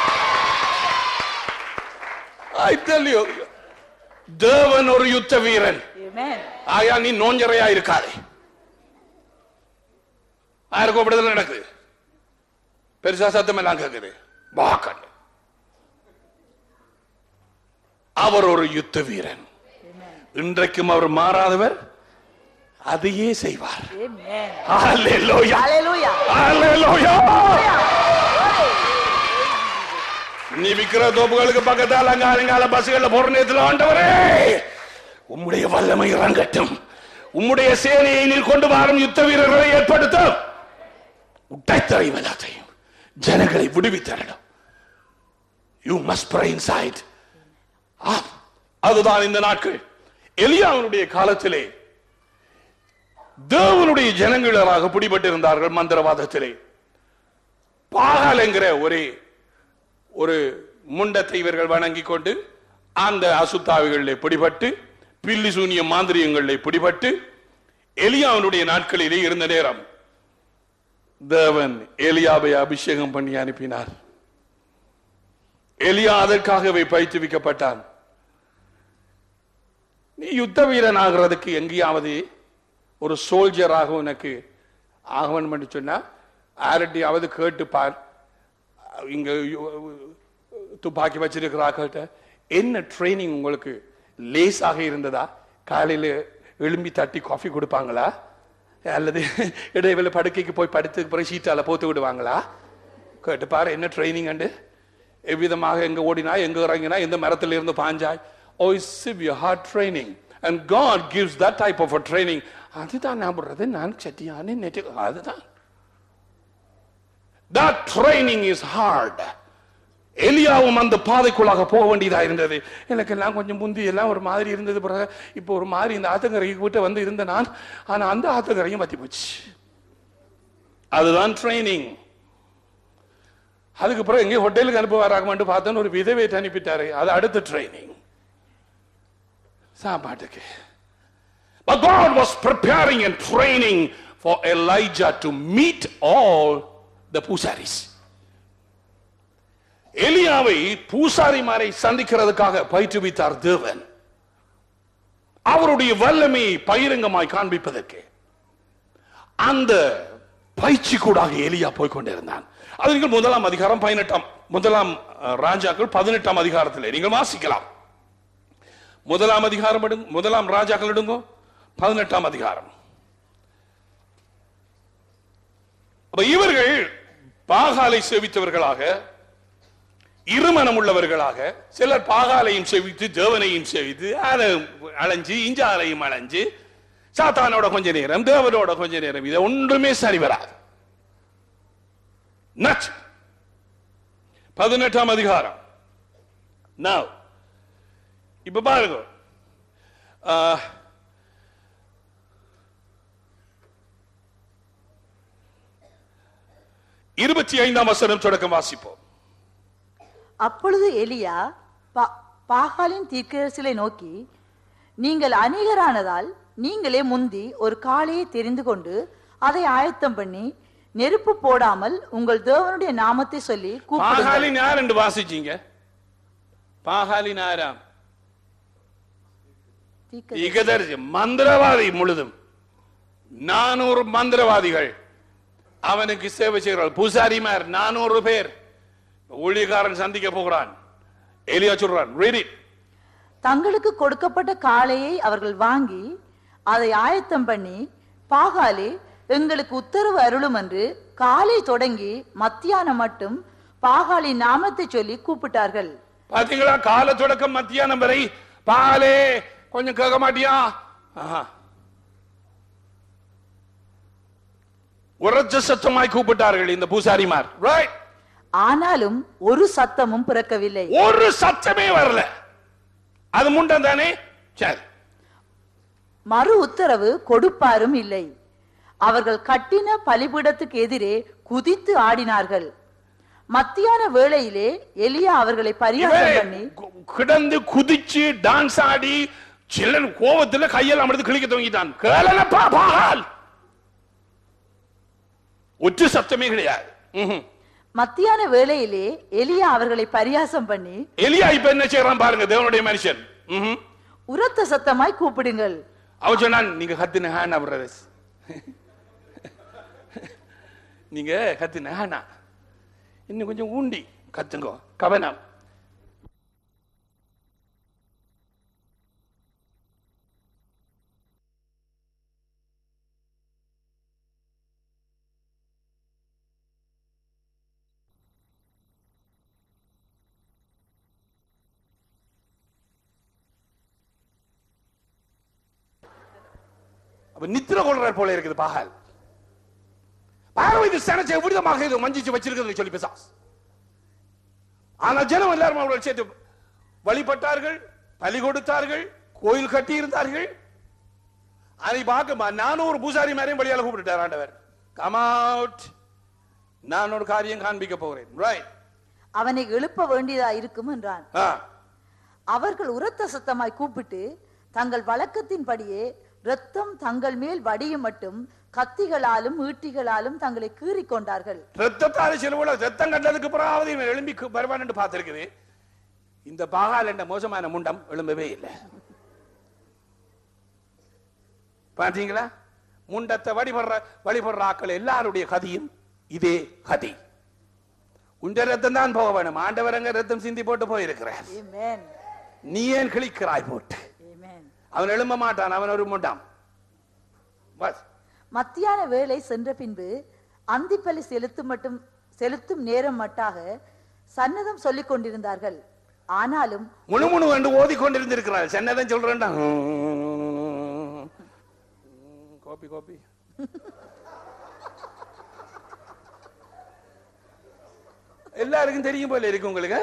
I tell you, தேவன் ஒரு யுத்த வீரன் Amen. ஆயா நீ நோஞ்சரையா இருக்காதே யாருக்கும் அப்படிதான் நடக்குது பெருசா சத்தம் எல்லாம் கேக்குது வாக்கண்டு அவர் ஒரு யுத்த வீரன் இன்றைக்கும் அவர் மாறாதவர் அதையே செய்வார் Amen. Hallelujah. Hallelujah. Hallelujah. நீ விக்கிற தோப்புகளுக்கு பக்கத்தால் அங்க அலங்கால பஸ்கள்ல போற நேரத்தில் ஆண்டவரே உம்முடைய வல்லமை இறங்கட்டும் உம்முடைய சேனையை நீர் கொண்டு வரும் யுத்த வீரர்களை ஏற்படுத்தும் உடைத்தறையும் எல்லாத்தையும் ஜனங்களை விடுவித்தரணும் யூ மஸ்ட் ப்ரே இன்சைட் அதுதான் இந்த நாட்கள் எலியாவினுடைய காலத்திலே தேவனுடைய ஜனங்களாக பிடிபட்டிருந்தார்கள் மந்திரவாதத்திலே பாகால் என்கிற ஒரே ஒரு முண்டத்தை இவர்கள் வணங்கிக் கொண்டு அந்த அசுத்தாவிகளிலே பிடிபட்டு பில்லி சூனிய மாந்திரியங்களிலே பிடிபட்டு எலியாவினுடைய நாட்களிலே இருந்த நேரம் தேவன் எலியாவை அபிஷேகம் பண்ணி அனுப்பினார் எலியா அதற்காகவே பயிற்றுவிக்கப்பட்டான் நீ யுத்த வீரன் ஆகிறதுக்கு எங்கேயாவது ஒரு சோல்ஜராக உனக்கு ஆகவன் பண்ணி சொன்னா யார்கிட்டயாவது கேட்டு பார் இங்க துப்பாக்கி வச்சிருக்கிறாக்கிட்ட என்ன ட்ரைனிங் உங்களுக்கு லேசாக இருந்ததா காலையில எழும்பி தட்டி காஃபி கொடுப்பாங்களா அல்லது இடைவேளை படுக்கைக்கு போய் படுத்து பிறகு சீட்டால போத்து விடுவாங்களா கேட்டு பாரு என்ன ட்ரைனிங் அண்டு எவ்விதமாக எங்க ஓடினா எங்க இறங்கினா எந்த மரத்துல இருந்து பாஞ்சாய் oh severe hard training and God gives that type of a training அதுதான் நான் போடுறது நான் சட்டியானே நெட்டு அதுதான் that training is hard எலியாவும் அந்த பாதைக்குள்ளாக போக வேண்டியதா இருந்தது எனக்கு எல்லாம் கொஞ்சம் முந்தி எல்லாம் ஒரு மாதிரி இருந்தது பிறகு இப்போ ஒரு மாதிரி இந்த ஆத்தங்கரைக்கு விட்டு வந்து இருந்த நான் ஆனா அந்த ஆத்தங்கரையும் பத்தி போச்சு அதுதான் ட்ரைனிங் அதுக்கு பிறகு எங்கேயும் ஹோட்டலுக்கு அனுப்புவாராகமான்னு பார்த்தோன்னு ஒரு விதவையை அனுப்பிட்டாரு அது அடுத்த ட்ரைனிங் சாப்பாட்டுக்கு But God was preparing and training for Elijah to meet all the பூசாரிஸ் எலியாவை பூசாரிமாரை சந்திக்கிறதுக்காக பயிற்றுவித்தார் தேவன் அவருடைய வல்லமையை பகிரங்கமாய் காண்பிப்பதற்கு அந்த பயிற்சி கூடாக எலியா போய் கொண்டிருந்தான் அது நீங்கள் முதலாம் அதிகாரம் பதினெட்டாம் முதலாம் அஹ், ராஜாக்கள் பதினெட்டாம் அதிகாரத்தில் நீங்கள் வாசிக்கலாம் முதலாம் அதிகாரம் எடுங்க முதலாம் ராஜாக்கள் எடுங்கோ பதினெட்டாம் அதிகாரம் அப்ப இவர்கள் பாகாலை சேவித்தவர்களாக இருமனம் உள்ளவர்களாக சிலர் பாகாலையும் சேவித்து தேவனையும் சேவித்து அதை அலைஞ்சு இஞ்சாலையும் அலைஞ்சு சாத்தானோட கொஞ்ச நேரம் தேவனோட கொஞ்ச நேரம் இதை ஒன்றுமே சரி வராது நச் பதினெட்டாம் அதிகாரம் Now, இப்ப பாருங்க ஆஹ், இருபத்தி ஐந்தாம் வசனம் தொடக்கம் வாசிப்போம் அப்பொழுது எலியா பா- பாகாலின் தீர்க்கதரிசிகளை நோக்கி நீங்கள் அநேகரானதால் நீங்களே முந்தி ஒரு காளையை தெரிந்து கொண்டு அதை ஆயத்தம் பண்ணி நெருப்பு போடாமல் உங்கள் தேவனுடைய நாமத்தை சொல்லி கூப்பிடுங்கள் பாகாலின் யார் என்று வாசிச்சீங்க பாகாலின் ஆராம் தீர்க்க- இகதரிசி மந்திரவாதி முழுதும் நானூறு மந்திரவாதிகள் அவனுக்கு சேவை செய்கிறார் பூசாரிமார் நானூறு பேர் ஊழியக்காரன் சந்திக்க போகிறான் எலியா சொல்றான் read it. தங்களுக்கு கொடுக்கப்பட்ட காளையை அவர்கள் வாங்கி அதை ஆயத்தம் பண்ணி பாகாலே எங்களுக்கு உத்தரவு அருளும் என்று காலை தொடங்கி மத்தியானம் மட்டும் பாகாலின் நாமத்தை சொல்லி கூப்பிட்டார்கள் பாத்தீங்களா கால தொடக்கம் மத்தியானம் வரை பாலே கொஞ்சம் கேட்க மாட்டியா ஆஹா. உரச்ச சத்தமாய் கூப்பிட்டார்கள் இந்த பூசாரிமார் ரைட் ஆனாலும் ஒரு சத்தமும் பிறக்கவில்லை ஒரு சத்தமே வரல அது முண்டம் தானே சரி மறு உத்தரவு கொடுப்பாரும் இல்லை அவர்கள் கட்டின பலிபீடத்துக்கு எதிரே குதித்து ஆடினார்கள் மத்தியான வேளையிலே எலியா அவர்களை பரியாசம் இவன் பண்ணி கு- கிடந்து குதிச்சு டான்ஸ் ஆடி சில்லன் கோவத்துல கையெல்லாம் அமர்ந்து கிளிக்க தொங்கிட்டான் கேளனப்பா பாகால் ஒற்று சத்தமே கிடையாது ம்ஹும். மத்தியான வேளையிலே எலியா அவர்களை பரியாசம் பண்ணி எலியா இப்ப என்ன செய்யறான் பாருங்க தேவனுடைய மனுஷன் ம்ஹும். உரத்த சத்தமாய் கூப்பிடுங்கள் அவன் சொன்னான் நீங்க கத்துன ஹானா பிரதர்ஸ் நீங்க கத்துன ஹானா இன்னும் கொஞ்சம் ஊண்டி கத்துங்க கவனம் அப்ப நித்திர கொள்றார் போல இருக்குது பாகால் பாரவ இது சனச்சை விடுதமாக இது மஞ்சிச்சு வச்சிருக்கிறது சொல்லி பிசாஸ் ஆனால் ஜனம் எல்லாரும் அவர்கள் சேர்த்து வழிபட்டார்கள் பலி கொடுத்தார்கள் கோயில் கட்டி இருந்தார்கள் அதை பார்க்க நானும் ஒரு பூசாரி மாதிரியும் வழியால கூப்பிட்டுட்டார் ஆண்டவர் கம் அவுட் நான் ஒரு காரியம் காண்பிக்க போகிறேன் ரைட் அவனை எழுப்ப வேண்டியதா இருக்கும் என்றான் ஆ அவர்கள் உரத்த சத்தமாய் கூப்பிட்டு தங்கள் வழக்கத்தின்படியே இரத்தம் தங்கள் மேல் வடியும் மட்டும் கத்திகளாலும் ஈட்டிகளாலும் தங்களை கீறிக் கொண்டார்கள் ரத்தத்தால சிலுவல ரத்தம் கண்டதுக்கு பிறகாவது இவன் எழும்பி வருவான் என்று பார்த்திருக்குது இந்த பாகால் என்ற மோசமான முண்டம் எழும்பவே இல்லை பாத்தீங்களா முண்டத்தை வழிபடுற வழிபடுற ஆக்கள் எல்லாருடைய கதியும் இதே கதி உண்ட ரத்தம் தான் போக வேணும் ஆண்டவரங்க ரத்தம் சிந்தி போட்டு போயிருக்கிறார் ஆமென் நீ ஏன் கிழிக்கிறாய் போட்டு ஆமென் அவன் எழும்ப மாட்டான் அவன் ஒரு முண்டாம் பஸ் மத்தியான வேளை சென்ற பின்பு அந்திப்பலி செலுத்தும் மட்டும் செலுத்தும் நேரம் மட்டாக சன்னதம் சொல்லிக் கொண்டிருந்தார்கள் ஆனாலும் முணு முணு என்று ஓதிக்கொண்டிருந்திருக்கிறார் சென்னதான் சொல்றேன்டா காப்பி காப்பி எல்லாருக்கும் தெரியும் போல இருக்கு உங்களுக்கு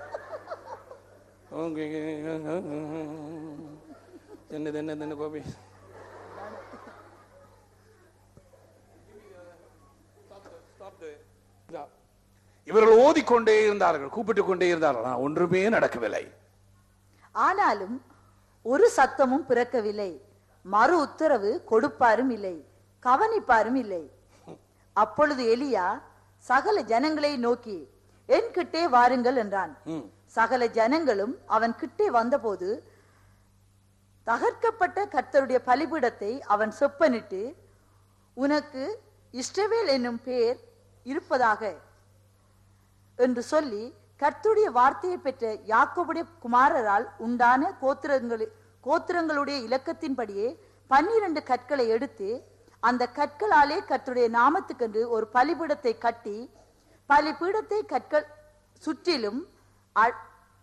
என்னது என்னது என்ன கோபி இவர்கள் ஓதிக்கொண்டே இருந்தார்கள் கூப்பிட்டுக் கொண்டே இருந்தார்கள் ஆனால் ஒன்றுமே நடக்கவில்லை ஆனாலும் ஒரு சத்தமும் பிறக்கவில்லை மறு உத்தரவு கொடுப்பாரும் இல்லை கவனிப்பாரும் இல்லை அப்பொழுது எலியா சகல ஜனங்களை நோக்கி என் கிட்டே வாருங்கள் என்றான் ம். சகல ஜனங்களும் அவன் கிட்டே வந்தபோது தகர்க்கப்பட்ட கர்த்தருடைய பலிபீடத்தை அவன் செப்பனிட்டு உனக்கு இஸ்ரவேல் என்னும் பேர் இருப்பதாக என்று சொல்லி கர்த்தருடைய வார்த்தையை பெற்ற யாக்கோபுடைய குமாரரால் உண்டான கோத்திரங்களு கோத்திரங்களுடைய இலக்கத்தின்படியே பன்னிரண்டு கற்களை எடுத்து அந்த கற்களாலே கர்த்தருடைய நாமத்துக்கென்று ஒரு பலிபீடத்தை கட்டி பலிபீடத்தை கற்கள் சுற்றிலும் அ-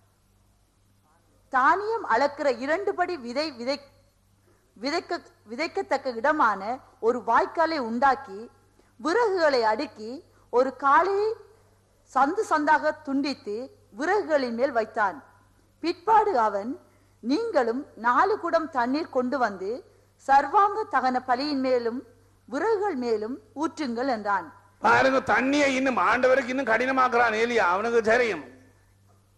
தானியம் அளக்கிற இரண்டு படி விதை விதை விதைக்க விதைக்கத்தக்க இடமான ஒரு வாய்க்காலை உண்டாக்கி விறகுகளை அடுக்கி ஒரு காளையை சந்து சந்தாக துண்டித்து விறகுகளின் மேல் வைத்தான் பிற்பாடு அவன் நீங்களும் நாலு குடம் தண்ணீர் கொண்டு வந்து சர்வாங்க தகன பலியின் மேலும் விறகுகள் மேலும் ஊற்றுங்கள் என்றான் பாருங்க தண்ணியை இன்னும் ஆண்டவருக்கு இன்னும் கடினமாக்குறான் ஏலியா அவனுக்கு தெரியும்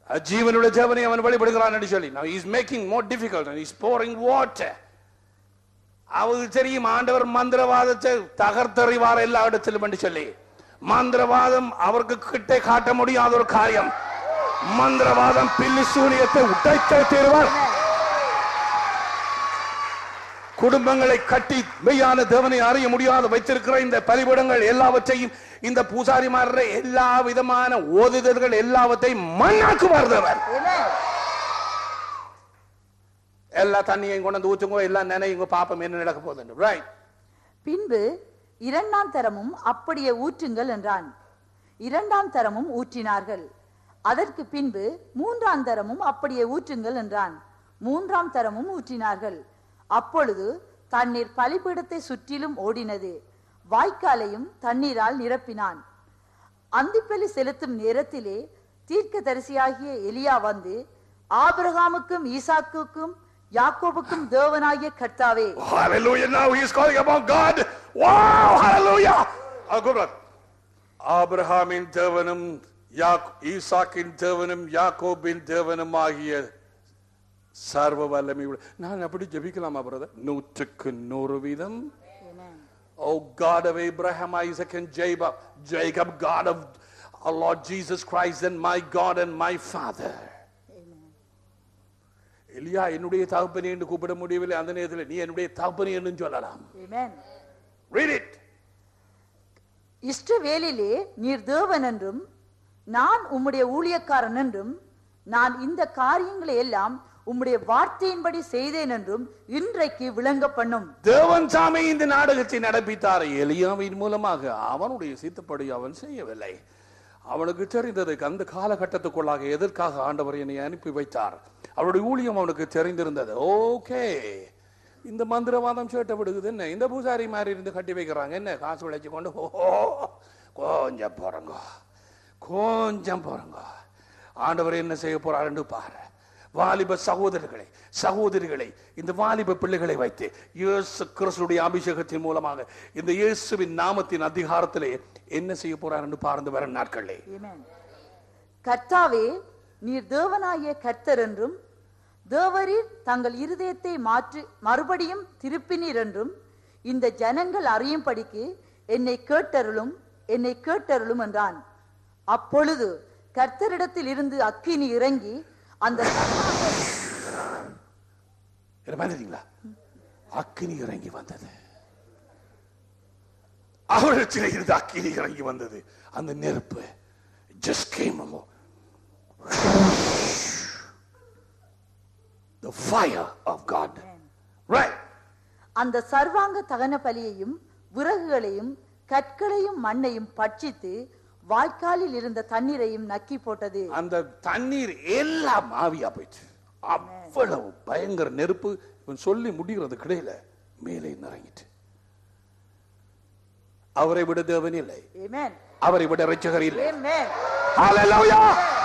ஜீவனுள்ள தேவனை அவன் வழிபடுகிறான் என்று சொல்லி now he is making more difficult and he is pouring water அவருக்கு தெரியும் ஆண்டவர் மந்திரவாதத்தை தகர்த்தறிவார் எல்லா இடத்திலும் என்று சொல்லி மந்திரவாதம் அவருக்கு கிட்டே காட்ட முடியாத ஒரு காரியம் மந்திரவாதம் பில்லி சூனியத்தை உடைத்தே தீர்வார் குடும்பங்களை கட்டி மெய்யான தேவனை அறிய முடியாத வைத்திருக்கிற இந்த பலிபடங்கள் எல்லாவற்றையும் இந்த பூசாரிமார எல்லா விதமான ஓதுதல்கள் எல்லாவற்றையும் மண்ணாக்குவார் தேவன் Amen. எல்லா தண்ணியையும் கொண்டு வந்து ஊத்துங்க எல்லாம் நினைங்க பாப்பம் என்ன நடக்க போகுது ரைட் பின்பு இரண்டாம் தரமும் அப்படியே ஊற்றுங்கள் என்றான் இரண்டாம் தரமும் ஊற்றினார்கள் அதற்கு பின்பு மூன்றாம் தரமும் அப்படியே ஊற்றுங்கள் என்றான் மூன்றாம் தரமும் ஊற்றினார்கள் அப்பொழுது தண்ணீர் பலிபீடத்தை சுற்றிலும் ஓடினது வாய்க்காலையும் தண்ணீரால் நிரப்பினான் அந்திப்பலி செலுத்தும் நேரத்திலே தீர்க்கதரிசியாகிய எலியா வந்து ஆபிரகாமுக்கும் ஈசாக்குக்கும் யாக்கோபுக்கும் தேவனாகிய கர்த்தாவே Hallelujah. Now he is calling upon God. Wow. Hallelujah. I'll go back. ஆபிரகாமின் தேவனும் யாக்- ஈசாக்கின் தேவனும் யாக்கோபின் தேவனும் ஆகிய சர்வ வல்லமை உள்ள- நான் அப்படி ஜெபிக்கலாமா பிரதர் நூற்றுக்கு நூறு வீதம் Oh God of Abraham, Isaac, and Jacob, Jacob, God of our Lord Jesus Christ, and my God and my Father. எலியா என்னுடைய தகப்பனே என்று கூப்பிட முடியவில்லை அந்த நேரத்தில் நீ என்னுடைய தகப்பனே என்று சொல்லலாம் Amen. Read it. இஷ்டவேலிலே நீர் தேவன் என்றும் நான் உம்முடைய ஊழியக்காரன் என்றும் நான் இந்த காரியங்களை எல்லாம் உம்முடைய வார்த்தையின்படி செய்தேன் என்றும் இன்றைக்கு விளங்க பண்ணும் தேவன் சாமி இந்த நாடகத்தை நடப்பித்தார் எலியாவின் மூலமாக அவனுடைய சித்தப்படி அவன் செய்யவில்லை அவனுக்கு தெரிந்தது அந்த காலகட்டத்துக்குள்ளாக எதற்காக ஆண்டவர் என்னை அனுப்பி வைத்தார் அவருடைய ஊழியம் அவனுக்கு தெரிந்திருந்தது ஓகே இந்த மந்திரவாதம் சேட்டை விடுகுது என்ன இந்த பூசாரி மாதிரி இருந்து கட்டி வைக்கிறாங்க என்ன காசு விளைச்சு கொண்டு ஓ கொஞ்சம் போறங்க கொஞ்சம் போறங்க ஆண்டவர் என்ன செய்ய போறாருன்னு பாரு வாலிப சகோதரர்களை சகோதரிகளை இந்த வாலிப பிள்ளைகளை வைத்து இயேசு கிறிஸ்துடைய அபிஷேகத்தின் மூலமாக இந்த இயேசுவின் நாமத்தின் அதிகாரத்திலே என்ன செய்ய போறார் என்று பார்ந்து வரும் நாட்களே Amen. கர்த்தாவே நீர் தேவனாகிய கர்த்தர் என்றும் தேவரீர் தங்கள் இருதயத்தை மாற்றி மறுபடியும் திருப்பினீர் என்றும் இந்த ஜனங்கள் அறியும்படிக்கு என்னை கேட்டருளும் என்னை கேட்டருளும் என்றான் அப்பொழுது கர்த்தரிடத்தில் இருந்து அக்கினி இறங்கி அந்த என்ன பார்த்தீங்களா அக்கினி இறங்கி வந்தது அவரிடத்தில் இருந்து அக்கினி இறங்கி வந்தது அந்த நெருப்பு just came along. the fire of God right அந்த சர்வாங்க தகன பலியையும் விறகுகளையும் கற்களையும் மண்ணையும் பட்சித்து வாய்க்காலில் இருந்த தண்ணீரையும் நக்கி போட்டது அந்த தண்ணீர் எல்லாம் ஆவியா போயிடுச்சு அவ்வளவு பயங்கர நெருப்பு இவன் சொல்லி முடிகிறது கிடையில மேலே இறங்கிட்டு அவரை விட தேவன் இல்லை Amen. அவரை விட ரட்சகர் இல்லை Amen. Hallelujah.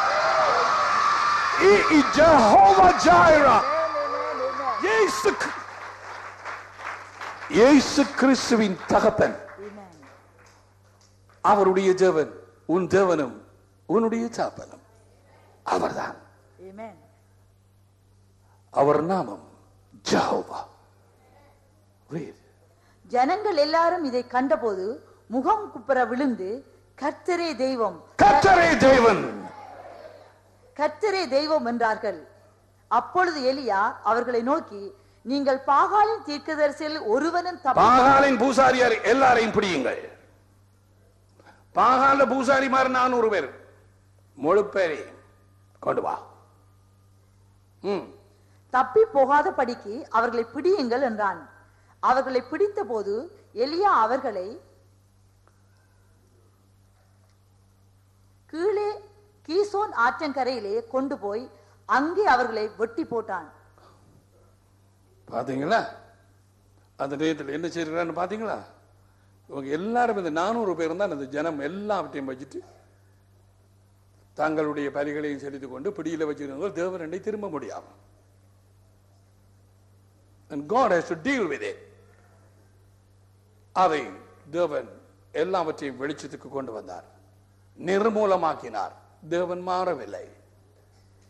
He is Jehovah Jireh. இயேசு கி- இயேசு கிறிஸ்துவின் தகப்பன் Amen. அவருடைய தேவன் உன் தேவனும் உன்னுடைய தகப்பனும் அவர்தான் Amen. அவர் நாமம் ஜெகோவா Read. ஜனங்கள் எல்லாரும் இதை கண்டபோது முகம் குப்புற விழுந்து கர்த்தரே தெய்வம் கர்த்தரே தேவன் கர்த்தரே தெய்வம் என்றார்கள் அப்பொழுது எலியா அவர்களை நோக்கி நீங்கள் பாகாலின் தீர்க்கதரிசியில் ஒருவனும் தப்ப பாகாலின் பூசாரியார் எல்லாரையும் பிடியுங்கள் பாகால பூசாரிமார் நானூறு பேர் முழு பேரையும் கொண்டு வா ம் தப்பி போகாத படிக்கு அவர்களை பிடியுங்கள் என்றான் அவர்களை பிடித்த போது எலியா அவர்களை கீழே கீசோன் ஆற்றங்கரையிலே கொண்டு போய் அங்கே அவர்களை வெட்டி போட்டான் பாத்தீங்களா அந்த நேரத்தில் என்ன செய்யறான்னு பாத்தீங்களா இவங்க எல்லாரும் இந்த நானூறு பேர் தான் அந்த ஜனம் எல்லாவற்றையும் வச்சுட்டு தங்களுடைய பலிகளையும் செலுத்திக் கொண்டு பிடியில வச்சிருந்தவங்க தேவரண்டை திரும்ப முடியாம And God has to deal with it. அதை தேவன் எல்லாவற்றையும் வெளிச்சத்துக்கு கொண்டு வந்தார் நிர்மூலமாக்கினார் தேவன் மாறவில்லை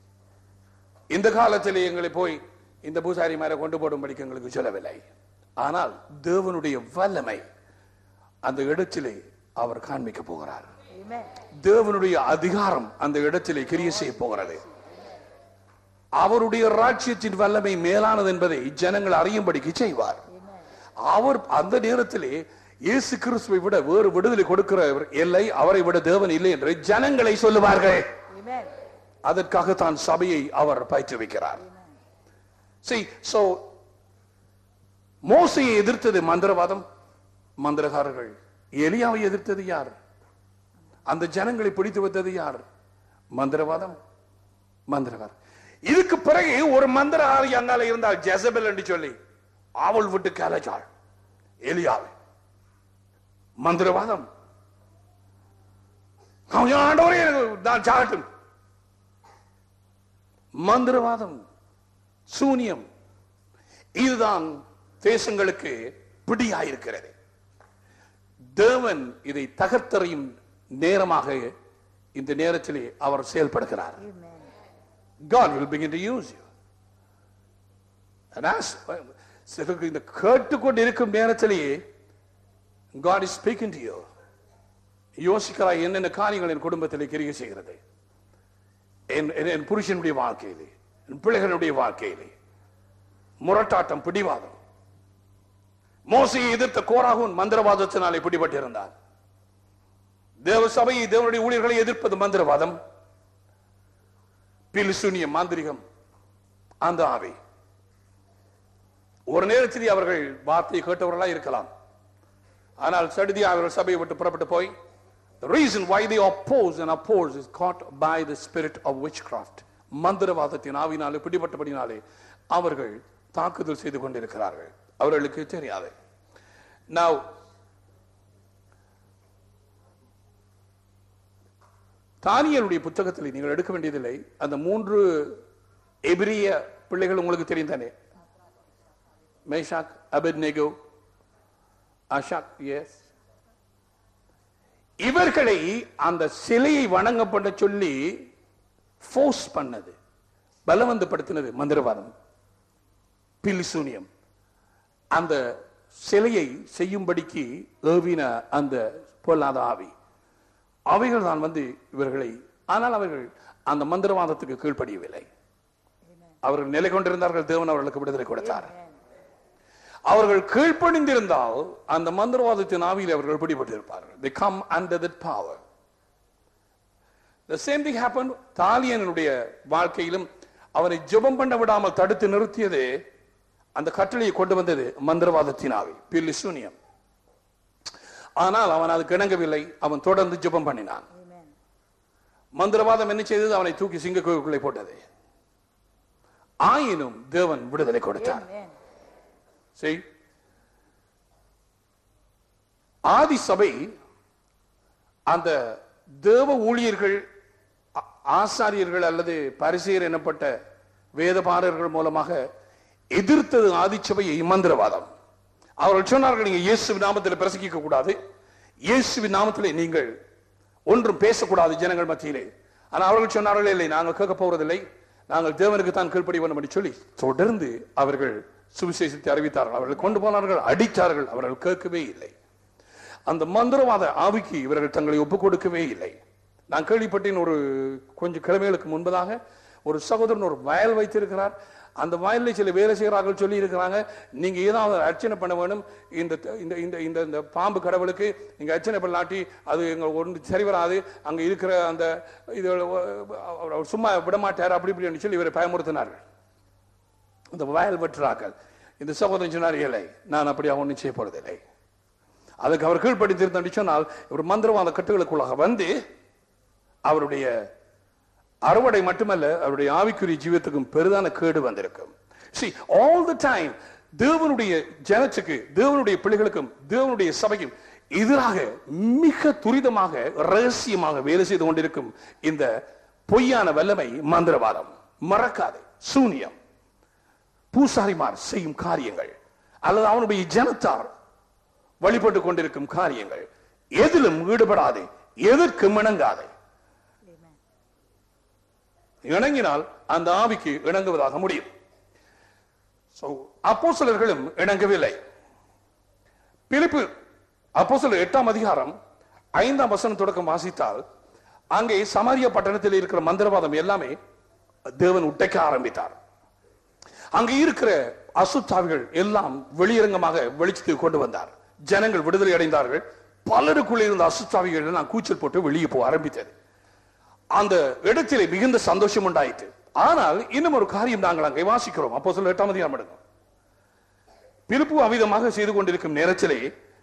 இந்த காலத்திலே எங்களை போய் இந்த பூசாரி மேல கொண்டு போடும்படிக்கு எங்களுக்கு சொல்லவில்லை ஆனால் தேவனுடைய வல்லமை அந்த இடத்திலே அவர் காண்பிக்க போகிறார் Amen. தேவனுடைய அதிகாரம் அந்த இடத்திலே கிரிய செய்ய போகிறது அவருடைய ராஜ்யத்தின் வல்லமை மேலானது என்பதை ஜனங்கள் அறியும்படிக்கு செய்வார் அவர் அந்த நேரத்திலே இயேசு கிறிஸ்துவை விட வேறு விடுதலை கொடுக்கிறவர் இல்லை அவரை விட தேவன் இல்லை என்று ஜனங்களை சொல்லுவார்கள் Amen. அதற்காகத்தான் சபையை அவர் பயிற்றுவிக்கிறார் See, so மோசையை எதிர்த்தது மந்திரவாதம் மந்திரகாரர்கள் எலியாவை எதிர்த்தது யார் அந்த ஜனங்களை பிடித்து வைத்தது யார் மந்திரவாதம் மந்திரகாரர் இதுக்கு பிறகு ஒரு மந்திரகாரி அங்கால இருந்தால் ஜெசபெல் என்று சொல்லி அவள் விட்டு கலைச்சாள் எலியாவை மந்திரவாதம் அவன் ஆண்டவரே எனக்கு நான் சாகட்டும் மந்திரவாதம் சூனியம் இதுதான் தேசங்களுக்கு பிடியாயிருக்கிறது தேவன் இதை தகர்த்தறியும் நேரமாக இந்த நேரத்திலே அவர் செயல்படுகிறார் Amen. God will begin to use you. And as சிலருக்கு இந்த கேட்டுக்கொண்டு இருக்கும் நேரத்திலேயே God is speaking to you. யோசிக்கிறாய் என்னென்ன காரியங்கள் என் குடும்பத்தில் கிரியை செய்கிறது என் என்- என் புருஷனுடைய வாழ்க்கையிலே என் பிள்ளைகளுடைய வாழ்க்கையிலே முரட்டாட்டம் பிடிவாதம் மோசையை எதிர்த்த கோராகும் மந்திரவாதத்தினாலே பிடிபட்டிருந்தார் தேவ சபையை தேவனுடைய ஊழியர்களை எதிர்ப்பது மந்திரவாதம் பிலிசூனிய மாந்திரிகம் அந்த ஆவி ஒரு நேரத்தில் அவர்கள் வார்த்தையை கேட்டவர்களா இருக்கலாம் ஆனால் சடுதி அவர்கள் சபையை விட்டு புறப்பட்டு போய் the reason why they oppose and oppose is caught by the spirit of witchcraft மந்திரவாதத்தின் ஆவினாலே பிடிபட்டபடினாலே அவர்கள் தாக்குதல் செய்து கொண்டிருக்கிறார்கள் அவர்களுக்கு தெரியாது now தானியலுடைய புத்தகத்தில் நீங்கள் எடுக்க வேண்டியதில்லை அந்த மூன்று எபிரிய பிள்ளைகள் உங்களுக்கு தெரியும் தானே மேஷாக் அபெத்நேகோ அஷாக் எஸ் இவர்களை அந்த சிலையை வணங்கப்பட சொல்லி ஃபோர்ஸ் பண்ணது பலவந்தப்படுத்தினது மந்திரவாதம் பிலிசூனியம் அந்த சிலையை செய்யும்படிக்கு ஏவின அந்த பொல்லாத ஆவி அவைகள் தான் வந்து இவர்களை ஆனால் அவர்கள் அந்த மந்திரவாதத்துக்கு கீழ்ப்படியவில்லை அவர்கள் நிலை கொண்டிருந்தார்கள் தேவன் அவர்களுக்கு விடுதலை கொடுத்தார் அவர்கள் கீழ்ப்பணிந்திருந்தால் அந்த மந்திரவாதத்தின் ஆவியில் அவர்கள் பிடிபட்டிருப்பார்கள் they come under that power the same thing happened தாலியனுடைய வாழ்க்கையிலும் அவனை ஜெபம் பண்ண விடாமல் தடுத்து நிறுத்தியது அந்த கட்டளையை கொண்டு வந்தது மந்திரவாதத்தின் ஆவி பில்லிசூனியம் ஆனால் அவன் அதுக்கு இணங்கவில்லை அவன் தொடர்ந்து ஜெபம் பண்ணினான் Amen. மந்திரவாதம் என்ன செய்தது அவனை தூக்கி சிங்கக்குள்ளே போட்டது ஆயினும் தேவன் விடுதலை கொடுத்தார் Amen. செய் ஆதி சபை அந்த தேவ ஊழியர்கள் ஆ- ஆசாரியர்கள் அல்லது பரிசெயர் எனப்பட்ட வேதபாரர்கள் மூலமாக எதிர்த்தது ஆதிச்சபையை மந்திரவாதம் அவர்கள் சொன்னார்கள் நீங்க இயேசுவின் நாமத்தில் பிரசங்கிக்க கூடாது இயேசுவின் நாமத்திலே நீங்கள் ஒன்றும் பேசக்கூடாது ஜனங்கள் மத்தியிலே ஆனா அவர்கள் சொன்னார்கள் இல்லை நாங்கள் கேட்க போவதில்லை நாங்கள் தேவனுக்கு தான் கீழ்ப்படி வேண்டும் என்று சொல்லி தொடர்ந்து அவர்கள் சுவிசேஷத்தை அறிவித்தார்கள் அவர்கள் கொண்டு போனார்கள் அடித்தார்கள் அவர்கள் கேட்கவே இல்லை அந்த மந்திரவாத ஆவிக்கு இவர்கள் தங்களை ஒப்புக் கொடுக்கவே இல்லை நான் கேள்விப்பட்டேன் ஒரு கொஞ்சம் கிழமைகளுக்கு முன்பதாக ஒரு சகோதரன் ஒரு வயல் வைத்திருக்கிறார் அந்த வயலில் சில வேலை செய்கிறார்கள் சொல்லி இருக்கிறாங்க நீங்க ஏதாவது அர்ச்சனை பண்ண வேணும் இந்த இந்த இந்த இந்த இந்த பாம்பு கடவுளுக்கு நீங்க அர்ச்சனை பண்ணாட்டி அது எங்க ஒன்று சரி வராது அங்க இருக்கிற அந்த இது அவர் சும்மா விட மாட்டார் அப்படி இப்படின்னு சொல்லி இவரை பயமுறுத்தினார்கள் இந்த வயல் வெட்டுறாக்கள் இந்த சகோதரன் சொன்னார் இல்லை நான் அப்படி ஒன்றும் செய்ய போறதில்லை அதுக்கு அவர் கீழ்ப்படுத்தியிருந்தான்னு சொன்னால் ஒரு மந்திரவாத கட்டுகளுக்குள்ளாக வந்து அவருடைய அறுவடை மட்டுமல்ல அவருடைய ஆவிக்குரிய ஜீவியத்துக்கும் பெரிதான கேடு வந்திருக்கும் see all the time தேவனுடைய ஜனத்துக்கு தேவனுடைய பிள்ளைகளுக்கும் தேவனுடைய சபைக்கும் எதிராக மிக துரிதமாக ரகசியமாக வேலை செய்து கொண்டிருக்கும் இந்த பொய்யான வல்லமை மந்திரவாதம் மறக்காது சூனியம் பூசாரிமார் செய்யும் காரியங்கள் அல்லது அவனுடைய ஜனத்தார் வழிபட்டு கொண்டிருக்கும் காரியங்கள் எதிலும் ஈடுபடாது எதற்கும் இணங்காது இணங்கினால் அந்த ஆவிக்கு இணங்குவதாக முடியும் So, அப்போஸ்தலர்களும் இணங்கவில்லை பிலிப்பு அப்போஸ்தலர் எட்டாம் அதிகாரம் ஐந்தாம் வசனம் தொடக்கம் வாசித்தால் அங்கே சமாரிய பட்டணத்தில் இருக்கிற மந்திரவாதம் எல்லாமே தேவன் உடைக்க ஆரம்பித்தார் அங்கே இருக்கிற அசுத்தாவிகள் எல்லாம் வெளியரங்கமாக வெளிச்சத்துக்கு கொண்டு வந்தார் ஜனங்கள் விடுதலை அடைந்தார்கள் பலருக்குள்ளே இருந்த அசுத்தாவிகள் எல்லாம் கூச்சல் போட்டு வெளியே போக ஆரம்பித்தது அந்த இடத்திலே மிகுந்த சந்தோஷம் உண்டாயிற்று ஆனால் இன்னும் ஒரு காரியம் நாங்கள் அங்கே வாசிக்கிறோம் அப்போ சொல்ல எட்டாம் அதிகாரம் எடுங்க பிலிப்பு அவிதமாக செய்து கொண்டிருக்கும் நேரத்திலே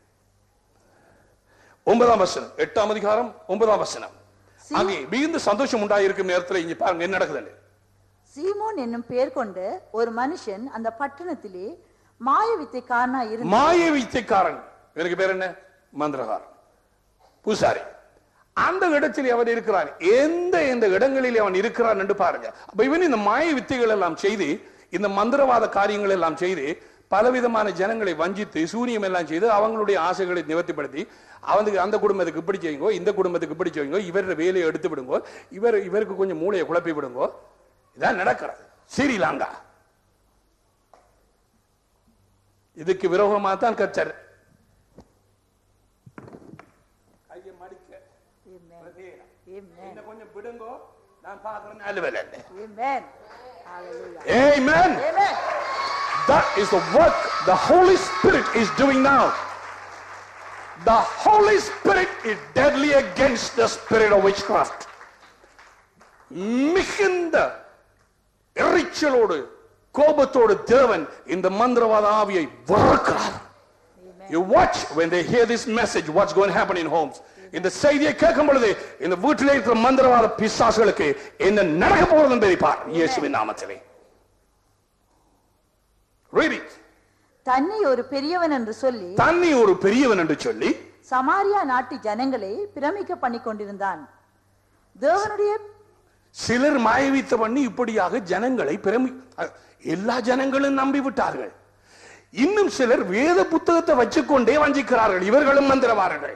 ஒன்பதாம் வசனம் எட்டாம் அதிகாரம் ஒன்பதாம் வசனம் அங்கே மிகுந்த சந்தோஷம் உண்டாயிருக்கும் நேரத்தில் இங்க பாருங்க என்ன நடக்குது சீமோன் என்னும் பெயர் கொண்ட ஒரு மனுஷன் அந்த பட்டணத்திலே மாய வித்தைக்காரனா இருந்து மாய வித்தைக்காரன் எனக்கு பேர் என்ன மந்திரகாரன் பூசாரி அந்த இடத்தில் அவன் இருக்கிறான் எந்த எந்த இடங்களில் அவன் இருக்கிறான் என்று பாருங்க அப்ப இவன் இந்த மாய வித்தைகள் எல்லாம் செய்து இந்த மந்திரவாத காரியங்கள் எல்லாம் செய்து பலவிதமான ஜனங்களை வஞ்சித்து சூரியம் எல்லாம் செய்து அவங்களுடைய ஆசைகளை நிவர்த்திப்படுத்தி அவனுக்கு அந்த குடும்பத்துக்கு இப்படி செய்யுங்கோ இந்த குடும்பத்துக்கு இப்படி செய்யுங்கோ இவர வேலையை எடுத்து விடுங்கோ இவர் இவருக்கு கொஞ்சம் மூளையை குழப்பி விடுங்கோ இதான் நடக்கிறது ஸ்ரீலங்கா இதுக்கு விரோதமாக தான் கர்த்தர் கையை மடிக்க Amen. Amen. என்ன கொஞ்சம் விடுங்கோ நான் பார்க்கிறேன் நாலு வேலை இல்லை. Amen. Hallelujah. Amen. Amen. That is the work the Holy Spirit is doing now. The Holy Spirit is deadly against the spirit of witchcraft. மிகுந்த எரிச்சலோடு கோபத்தோடு தேவன் இந்த மந்திரவாத ஆவியை வெறுக்கிறார் You watch when they hear this message, what's going to happen in homes. இந்த செய்தியை கேட்கும் பொழுது இந்த வீட்டிலே இருக்கிற மந்திரவாத பிசாசுகளுக்கு என்ன நடக்க போறது என்பதை பார் இயேசுவின் நாமத்திலே Read it. தன்னை ஒரு பெரியவன் என்று சொல்லி தன்னை ஒரு பெரியவன் என்று சொல்லி சமாரியா நாட்டு ஜனங்களை பிரமிக்க பண்ணி கொண்டிருந்தான் தேவனுடைய சிலர் மாயவித்த பண்ணி இப்படியாக ஜனங்களை பிரமி அ- எல்லா ஜனங்களும் நம்பி விட்டார்கள் இன்னும் சிலர் வேத புத்தகத்தை வச்சுக்கொண்டே வஞ்சிக்கிறார்கள் இவர்களும் மந்திரவாரர்கள்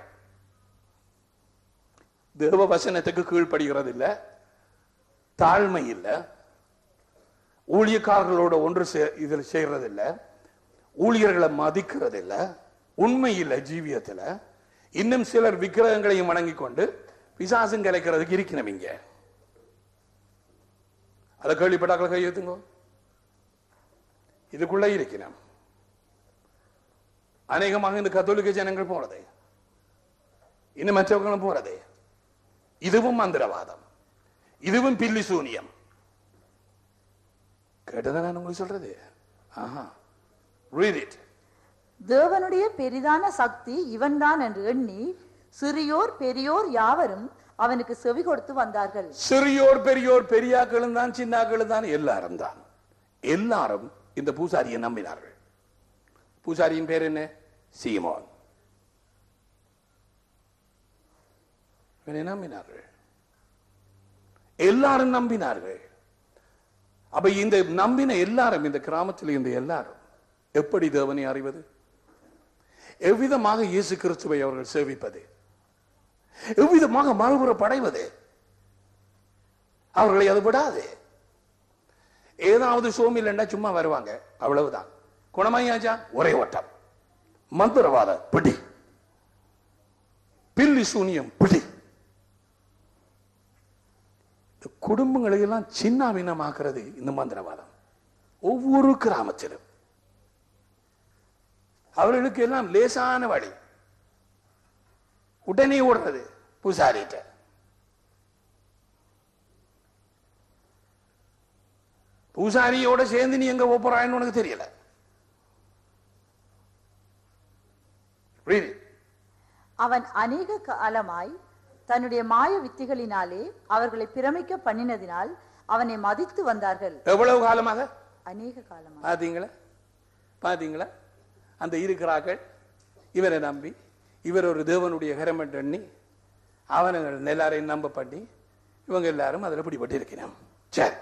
தேவ வசனத்துக்கு கீழ்ப்படுகிறது இல்ல தாழ்மை இல்ல ஊழியக்காரர்களோட ஒன்று சே- இதில் செய்யறது இல்ல ஊழியர்களை மதிக்கிறது இல்ல உண்மை இல்ல ஜீவியத்துல இன்னும் சிலர் விக்கிரகங்களையும் வணங்கி கொண்டு பிசாசும் கலைக்கிறதுக்கு இருக்கணும் இங்க அதை கேள்விப்பட்டாக்கள் கை ஏத்துங்க இதுக்குள்ள இருக்கணும் அநேகமாக இந்த கத்தோலிக்க ஜனங்கள் போறது இன்னும் மற்றவர்களும் போறது இதுவும் மந்திரவாதம் இதுவும் பில்லி சூனியம் கேட்டதா நான் உங்களுக்கு சொல்றது ஆஹா read it தேவனுடைய பெரிதான சக்தி இவன்தான் என்று எண்ணி சிறியோர் பெரியோர் யாவரும் அவனுக்கு செவி கொடுத்து வந்தார்கள் சிறியோர் பெரியோர் பெரியாக்களும் தான் சின்னாக்களும் தான் எல்லாரும் தான் எல்லாரும் இந்த பூசாரியை நம்பினார்கள் பூசாரியின் பேர் என்ன சீமோன் இவனை நம்பினார்கள் எல்லாரும் நம்பினார்கள் அப்ப இந்த நம்பின எல்லாரும் இந்த கிராமத்தில் இருந்த எல்லாரும் எப்படி தேவனை அறிவது எவ்விதமாக இயேசு கிறிஸ்துவை அவர்கள் சேவிப்பது எவ்விதமாக மறுபுறம் படைவது அவர்களை அது விடாது ஏதாவது சோம் இல்லைன்னா சும்மா வருவாங்க அவ்வளவுதான் குணமாயாச்சா ஒரே ஓட்டம் மந்திரவாத பிடி பில்லி சூனியம் பிடி இந்த குடும்பங்களை எல்லாம் சின்ன மீனமாக்குறது இந்த மந்திரவாதம் ஒவ்வொரு கிராமத்திலும் அவர்களுக்கு எல்லாம் லேசான வழி உடனே ஓடுறது பூசாரிட்ட பூசாரியோட சேர்ந்து நீ எங்க போறான்னு உனக்கு தெரியல Read it. அவன் அநேக காலமாய் தன்னுடைய மாய வித்திகளினாலே அவர்களை பிரமிக்க பண்ணினதினால் அவனை மதித்து வந்தார்கள் எவ்வளவு காலமாக அநேக காலமாய் பாத்தீங்களா பாத்தீங்களா அந்த இருக்கிறார்கள் இவரை நம்பி இவர் ஒரு தேவனுடைய கரமெண்ட் எண்ணி அவனுங்கள் எல்லாரையும் நம்ப பண்ணி இவங்க எல்லாரும் அதில் பிடிபட்டு இருக்கிறோம் சரி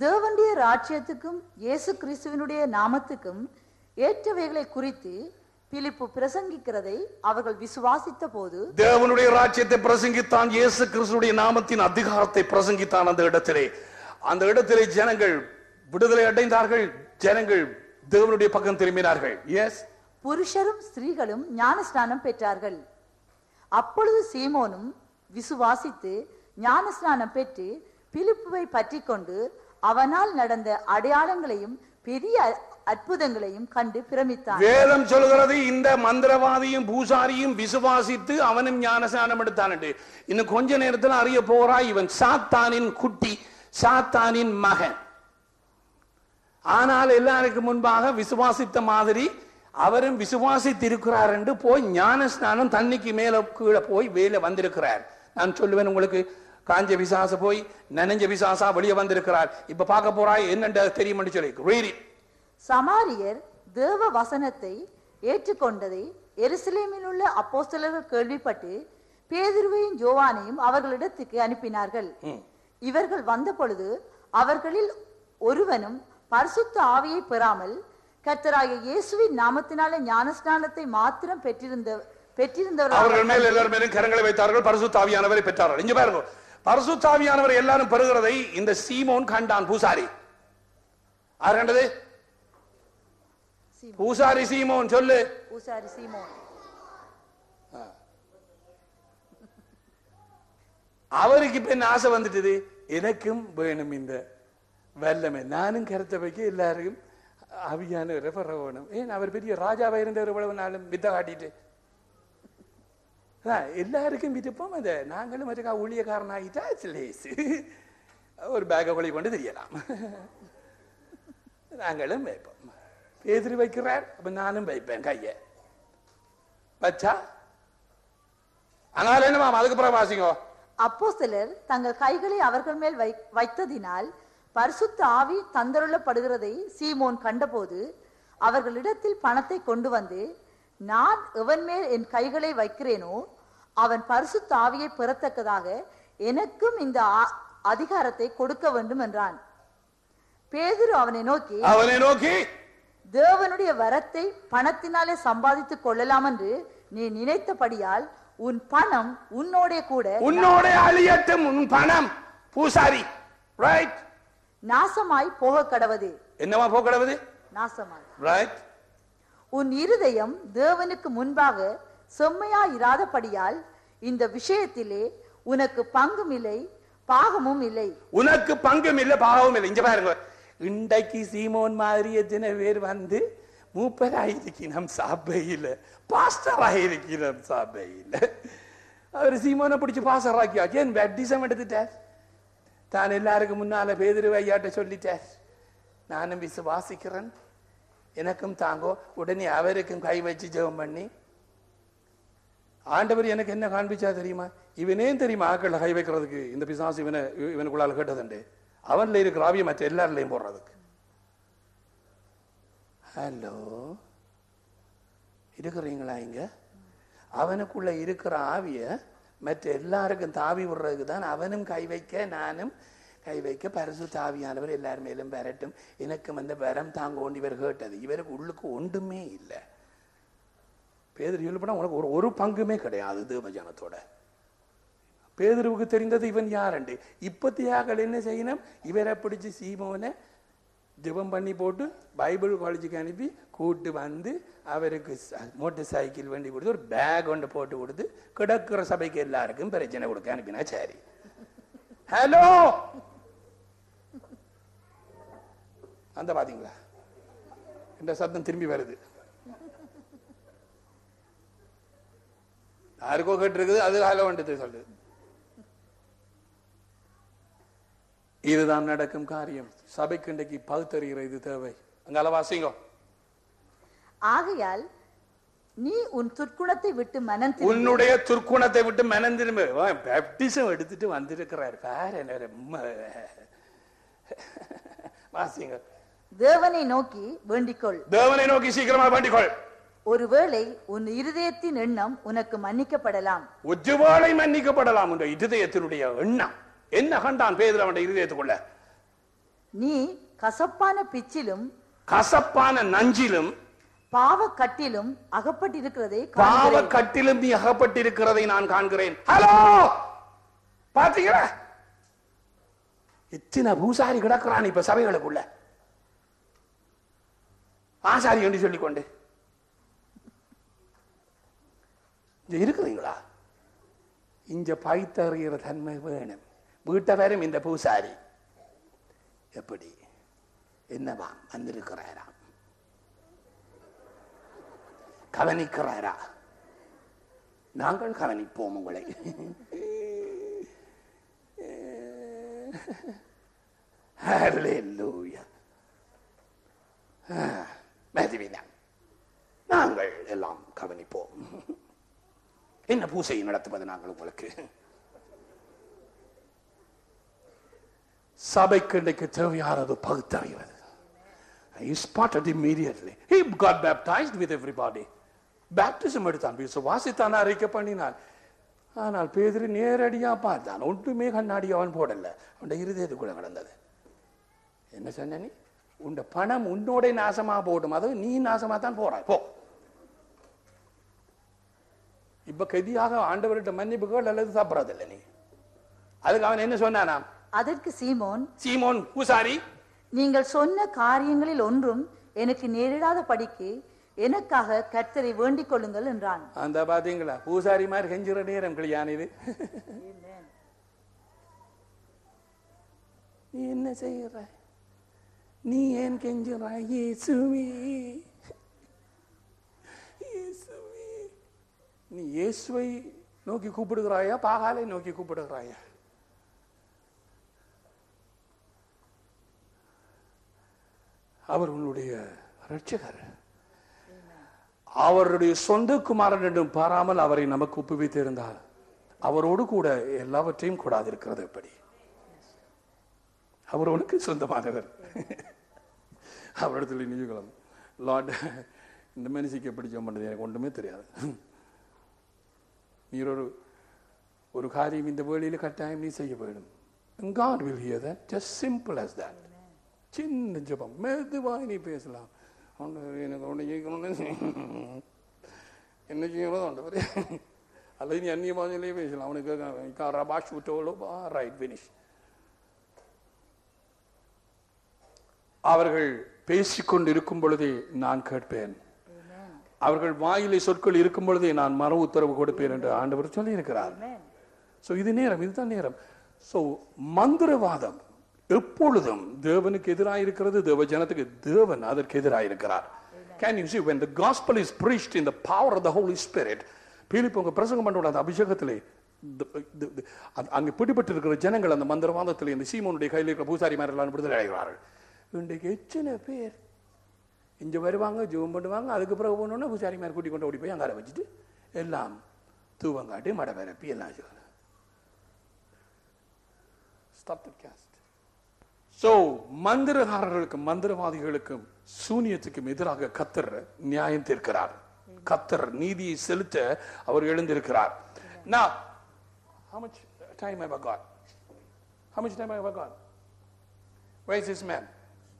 தேவனுடைய ராஜ்யத்துக்கும் இயேசு கிறிஸ்துவினுடைய நாமத்துக்கும் ஏற்றவைகளை குறித்து பிலிப்பு பிரசங்கிக்கிறதை அவர்கள் விசுவாசித்த போது தேவனுடைய ராஜ்யத்தை பிரசங்கித்தான் இயேசு கிறிஸ்துடைய நாமத்தின் அதிகாரத்தை பிரசங்கித்தான் அந்த இடத்திலே அந்த இடத்திலே ஜனங்கள் விடுதலை அடைந்தார்கள் ஜனங்கள் தேவனுடைய பக்கம் திரும்பினார்கள் எஸ் புருஷரும் ஸ்திரீகளும் ஞானஸ்நானம் பெற்றார்கள் அப்பொழுது சீமோனும் விசுவாசித்து ஞானஸ்நானம் பெற்று பிலிப்புவை பற்றி கொண்டு அவனால் நடந்த அடையாளங்களையும் பெரிய அ- அற்புதங்களையும் கண்டு பிரமித்தான் வேதம் சொல்கிறது இந்த மந்திரவாதியும் பூசாரியும் விசுவாசித்து அவனும் ஞானஸ்நானம் எடுத்தான் இன்னும் கொஞ்ச நேரத்தில் அறிய போறாய் இவன் சாத்தானின் குட்டி சாத்தானின் மகன் ஆனால் எல்லாருக்கும் முன்பாக விசுவாசித்த மாதிரி அவரும் விசுவாசித்திருக்கிறார் என்று போய் ஞான ஸ்நானம் தண்ணிக்கு மேல கீழே போய் வேலை வந்திருக்கிறார் நான் சொல்லுவேன் உங்களுக்கு காஞ்ச விசாச போய் நனைஞ்ச விசாசா வெளியே வந்திருக்கிறார் இப்ப பார்க்க போறாய் என்னென்று தெரியும் சொல்லி read it. சமாரியர் தேவ வசனத்தை ஏற்றுக்கொண்டதை எருசலேமில் உள்ள அப்போஸ்தலர்கள் கேள்விப்பட்டு பேதுருவையும் யோவானையும் அவர்களிடத்துக்கு அனுப்பினார்கள் இவர்கள் வந்த பொழுது அவர்களில் ஒருவனும் பரிசுத்த ஆவியை பெறாமல் கர்த்தராகிய இயேசுவின் நாமத்தினாலே ஞானஸ்நானத்தை மாத்திரம் பெற்றிருந்த பெற்றிருந்தவர்கள் அவர்கள் மேல் எல்லாரும் மேலும் கரங்களை வைத்தார்கள் பரிசுத்தாவியானவரை பெற்றார்கள் இங்க பாருங்க பரிசுத்தாவியானவர் எல்லாரும் பெறுகிறதை இந்த சீமோன் கண்டான் பூசாரி யார் கண்டது சீமோன். பூசாரி சீமோன் சொல்லு பூசாரி சீமோன் அவருக்கு இப்ப என்ன ஆசை வந்துட்டது எனக்கும் வேணும் இந்த வல்லமை நானும் கருத்தை வைக்க எல்லாருக்கும் அவியான ரெஃபர் வேணும் ஏன் அவர் பெரிய ராஜாவா இருந்தவர் இவ்வளவு நாளும் வித்த காட்டிட்டு அதான், எல்லாருக்கும் விருப்பம் அதை நாங்களும் அதுக்கா ஊழியக்காரன் ஆகிட்டா லேசு ஒரு பேக்கை கொலை கொண்டு தெரியலாம் நாங்களும் வைப்போம் பேதிரி வைக்கிறார் அப்ப நானும் வைப்பேன் கையை வச்சா அதனால என்னமா அதுக்கு அப்புறம் வாசிங்க அப்போஸ்தலர் தங்கள் கைகளை அவர்கள் மேல் வை- வைத்ததினால் பரிசுத்த ஆவி தந்தருளப்படுகிறதை சீமோன் கண்டபோது அவர்களிடத்தில் பணத்தை கொண்டு வந்து நான் எவன் மேல் என் கைகளை வைக்கிறேனோ அவன் பரிசுத்த ஆவியை பெறத்தக்கதாக எனக்கும் இந்த ஆ- அதிகாரத்தை கொடுக்க வேண்டும் என்றான் பேதுரு அவனை நோக்கி அவனை நோக்கி தேவனுடைய வரத்தை பணத்தினாலே சம்பாதித்துக் கொள்ளலாம் என்று நீ நினைத்தபடியால் உன் பணம் உன்னோடே கூட உன்னோட அழியட்டும் உன் பணம் பூசாரி ரைட் நாசமாய் போக கடவது என்னவா போக்கடவுது நாசமாய் ரைட் உன் இருதயம் தேவனுக்கு முன்பாக செம்மையாய் இராதபடியால் இந்த விஷயத்திலே உனக்கு பங்கும் இல்லை பாகமும் இல்லை உனக்கு பங்கும் இல்ல பாவம் இல்லை இங்க பாருங்க இன்றைக்கு சீமோன் மாதிரி எத்தனை பேர் வந்து மூப்பராயிருக்கிறோம் சபையில பாஸ்டராயிருக்கிறோம் சபையில அவர் சீமோனை பிடிச்சு பாஸ்டர் ஆக்கியாச்சு ஏன் பேப்டிசம் எடுத்துட்டார் தான் எல்லாருக்கும் முன்னால பேதிரு ஐயாட்ட சொல்லிட்டார் நானும் விசுவாசிக்கிறேன் எனக்கும் தாங்கோ உடனே அவருக்கும் கை வச்சு ஜெபம் பண்ணி ஆண்டவர் எனக்கு என்ன காண்பிச்சா தெரியுமா இவனே தெரியுமா ஆக்கள் கை வைக்கிறதுக்கு இந்த பிசாசு இவனை இவனுக்குள்ளால கேட்டதுண்டு அவன்ல இருக்கிற ஆவியை மற்ற எல்லாருலையும் போடுறதுக்கு ஹலோ இருக்கிறீங்களா இங்க அவனுக்குள்ள இருக்கிற ஆவிய மற்ற எல்லாருக்கும் தாவி விடுறதுக்கு தான் அவனும் கை வைக்க நானும் கை வைக்க பரிசு தாவியானவர் எல்லார் மேலும் வரட்டும் எனக்கும் அந்த வரம் தாங்க இவர் கேட்டது இவருக்கு உள்ளுக்கு ஒன்றுமே இல்லை பேதர் சொல்லப்படா உனக்கு ஒரு ஒரு பங்குமே கிடையாது தேவஜனத்தோட பேதருவுக்கு தெரிந்தது இவன் யாரண்டு இப்பத்தியாக்கள் என்ன செய்யணும் இவரை பிடிச்சு சீமோனை ஜெபம் பண்ணி போட்டு பைபிள் காலேஜுக்கு அனுப்பி கூட்டு வந்து அவருக்கு மோட்டர் சைக்கிள் வண்டி கொடுத்து ஒரு பேக் ஒன்று போட்டு கொடுத்து கிடக்கிற சபைக்கு எல்லாருக்கும் பிரச்சனை கொடுக்க அனுப்பினா சரி ஹலோ அந்த பாத்தீங்களா இந்த சத்தம் திரும்பி வருது யாருக்கோ கேட்டிருக்குது அது ஹலோ வந்துட்டு சொல்லுது இதுதான் நடக்கும் காரியம் சபைக்கு இன்றைக்கு பகுத்தறிகிற இது தேவை அங்கால வாசிங்க ஆகையால் நீ உன் துர்க்குணத்தை விட்டு மனம் திரும்பி உன்னுடைய துர்க்குணத்தை விட்டு மனம் திரும்ப பேப்டிசம் எடுத்துட்டு வந்திருக்கிறார் பாரு என்ன ரொம்ப வாசிங்க தேவனை நோக்கி வேண்டிக்கொள் தேவனை நோக்கி சீக்கிரமா வேண்டிக்கொள் ஒருவேளை உன் இருதயத்தின் எண்ணம் உனக்கு மன்னிக்கப்படலாம் ஒருவேளை மன்னிக்கப்படலாம் என்ற இருதயத்தினுடைய எண்ணம் என்ன கண்டான் பேதர் அவனுடைய இருதயத்துக்குள்ள நீ கசப்பான பிச்சிலும் கசப்பான நஞ்சிலும் பாவ கட்டிலும் அகப்பட்டிருக்கிறதை பாவ காண்கிறேன். கட்டிலும் நீ அகப்பட்டிருக்கிறதை நான் காண்கிறேன் ஹலோ பாத்தீங்களா எத்தனை பூசாரி கிடக்கிறான் இப்ப சபைகளுக்குள்ள ஆசாரி என்று சொல்லிக்கொண்டு இங்க இருக்குதுங்களா இங்க பைத்தறிகிற தன்மை வேணும் வீட்டை வரும் இந்த பூசாரி எப்படி என்னவா வந்திருக்கிறாராம் கவனிக்கிறாரா நாங்கள் கவனிப்போம் உங்களை Hallelujah. Ah, மேதிவினா நாங்கள் எல்லாம் கவனிப்போம் என்ன பூசையை நடத்துவது நாங்கள் உங்களுக்கு சபைக்கு இன்றைக்கு தேவையானது பகுத்தறிவது He spotted immediately. He got baptized with everybody. Baptism எடுத்தான் விசுவாசித்தான் அறிக்கை பண்ணினான் ஆனால் பேதிரி நேரடியா பார்த்தான் ஒன்றுமே கண்ணாடி அவன் போடல அவன் இருதயத்துக்குள்ள நடந்தது என்ன சொன்ன நீ உண்ட பணம் உன்னோட நாசமா போடும் அது நீ நாசமா தான் போறாய் போ இப்ப கதியாக ஆண்டவர்கிட்ட மன்னிப்புகள் அல்லது சாப்பிடறதில்லை நீ அதுக்கு அவன் என்ன சொன்னானாம் அதற்கு சீமோன் சீமோன் பூசாரி நீங்கள் சொன்ன காரியங்களில் ஒன்றும் எனக்கு நேரிடாத படிக்கு எனக்காக கர்த்தரை வேண்டிக் கொள்ளுங்கள் என்றான் அந்த பாத்தீங்களா பூசாரி மாதிரி கெஞ்சுற நேரம் கல்யாணம் இது நீ என்ன செய்யற நீ ஏன் கெஞ்சுற இயேசுவே இயேசுவே நீ இயேசுவை நோக்கி கூப்பிடுகிறாயா பாகாலை நோக்கி கூப்பிடுகிறாயா அவர் உன்னுடைய ரட்சகர் அவருடைய சொந்த குமாரன் என்றும் பாராமல் அவரை நமக்கு ஒப்புவித்து இருந்தால் அவரோடு கூட எல்லாவற்றையும் கூடாது இருக்கிறது எப்படி அவர் உனக்கு சொந்தமானவர் அவரிடத்தில் நிஜகுலம் லார்ட் இந்த மனுஷிக்கு எப்படி ஜெபம் பண்றது எனக்கு ஒன்றுமே தெரியாது நீர் ஒரு ஒரு காரியம் இந்த வேளையில கட்டாயம் நீ செய்ய வேண்டும் God will hear that just simple as that சின்ன ஜெபம் மெதுவாக நீ பேசலாம் ஆண்டவரே, எனக்கு ஒன்று கேட்கணும்னு என்ன செய்யணும் ஆண்டவரே அல்லது நீ அந்நிய பாஷையிலேயே பேசலாம் அவனுக்கு ரபாஷ் விட்டோலோ ரைட் பினிஷ் அவர்கள் பேசிக்கொண்டு இருக்கும் பொழுதே நான் கேட்பேன் அவர்கள் வாயிலை சொற்கள் இருக்கும் பொழுதே நான் மர உத்தரவு கொடுப்பேன் என்று ஆண்டவர் சொல்லி இருக்கிறார் சோ இது நேரம் இதுதான் நேரம் சோ மந்திரவாதம் எப்பொழுதும் தேவனுக்கு எதிராக இருக்கிறது தேவ ஜனத்துக்கு தேவன் அதற்கு எதிராக இருக்கிறார் can you see when the gospel is preached in the power of the holy spirit Philip உங்க பிரசங்கம் பண்ற அந்த அபிஷேகத்திலே the- the- the- அங்க- அங்க பிடிபட்டு இருக்கிற ஜனங்கள் அந்த மந்திரவாதத்திலே இந்த சீமோனுடைய கையில் இருக்கிற பூசாரி மாதிரி எல்லாம் விடுதலை அடைகிறார்கள் இன்றைக்கு எத்தனை பேர் இங்க வருவாங்க ஜெபம் பண்ணுவாங்க அதுக்கு பிறகு போனோன்னா பூசாரி மாதிரி கூட்டி கொண்டு ஓடி போய் அங்கார வச்சுட்டு எல்லாம் தூவங்காட்டி மடை பரப்பி எல்லாம் செய்வாங்க ஸ்டாப் த கேஸ்ட் சோ மந்திரகாரர்களுக்கும் மந்திரவாதிகளுக்கும் சூனியத்துக்கும் எதிராக கத்தர் நியாயம் தீர்க்கிறார் கத்தர் நீதியை செலுத்த அவர் எழுந்திருக்கிறார் Now, how much time have I got? How much time have I got? Where is this man?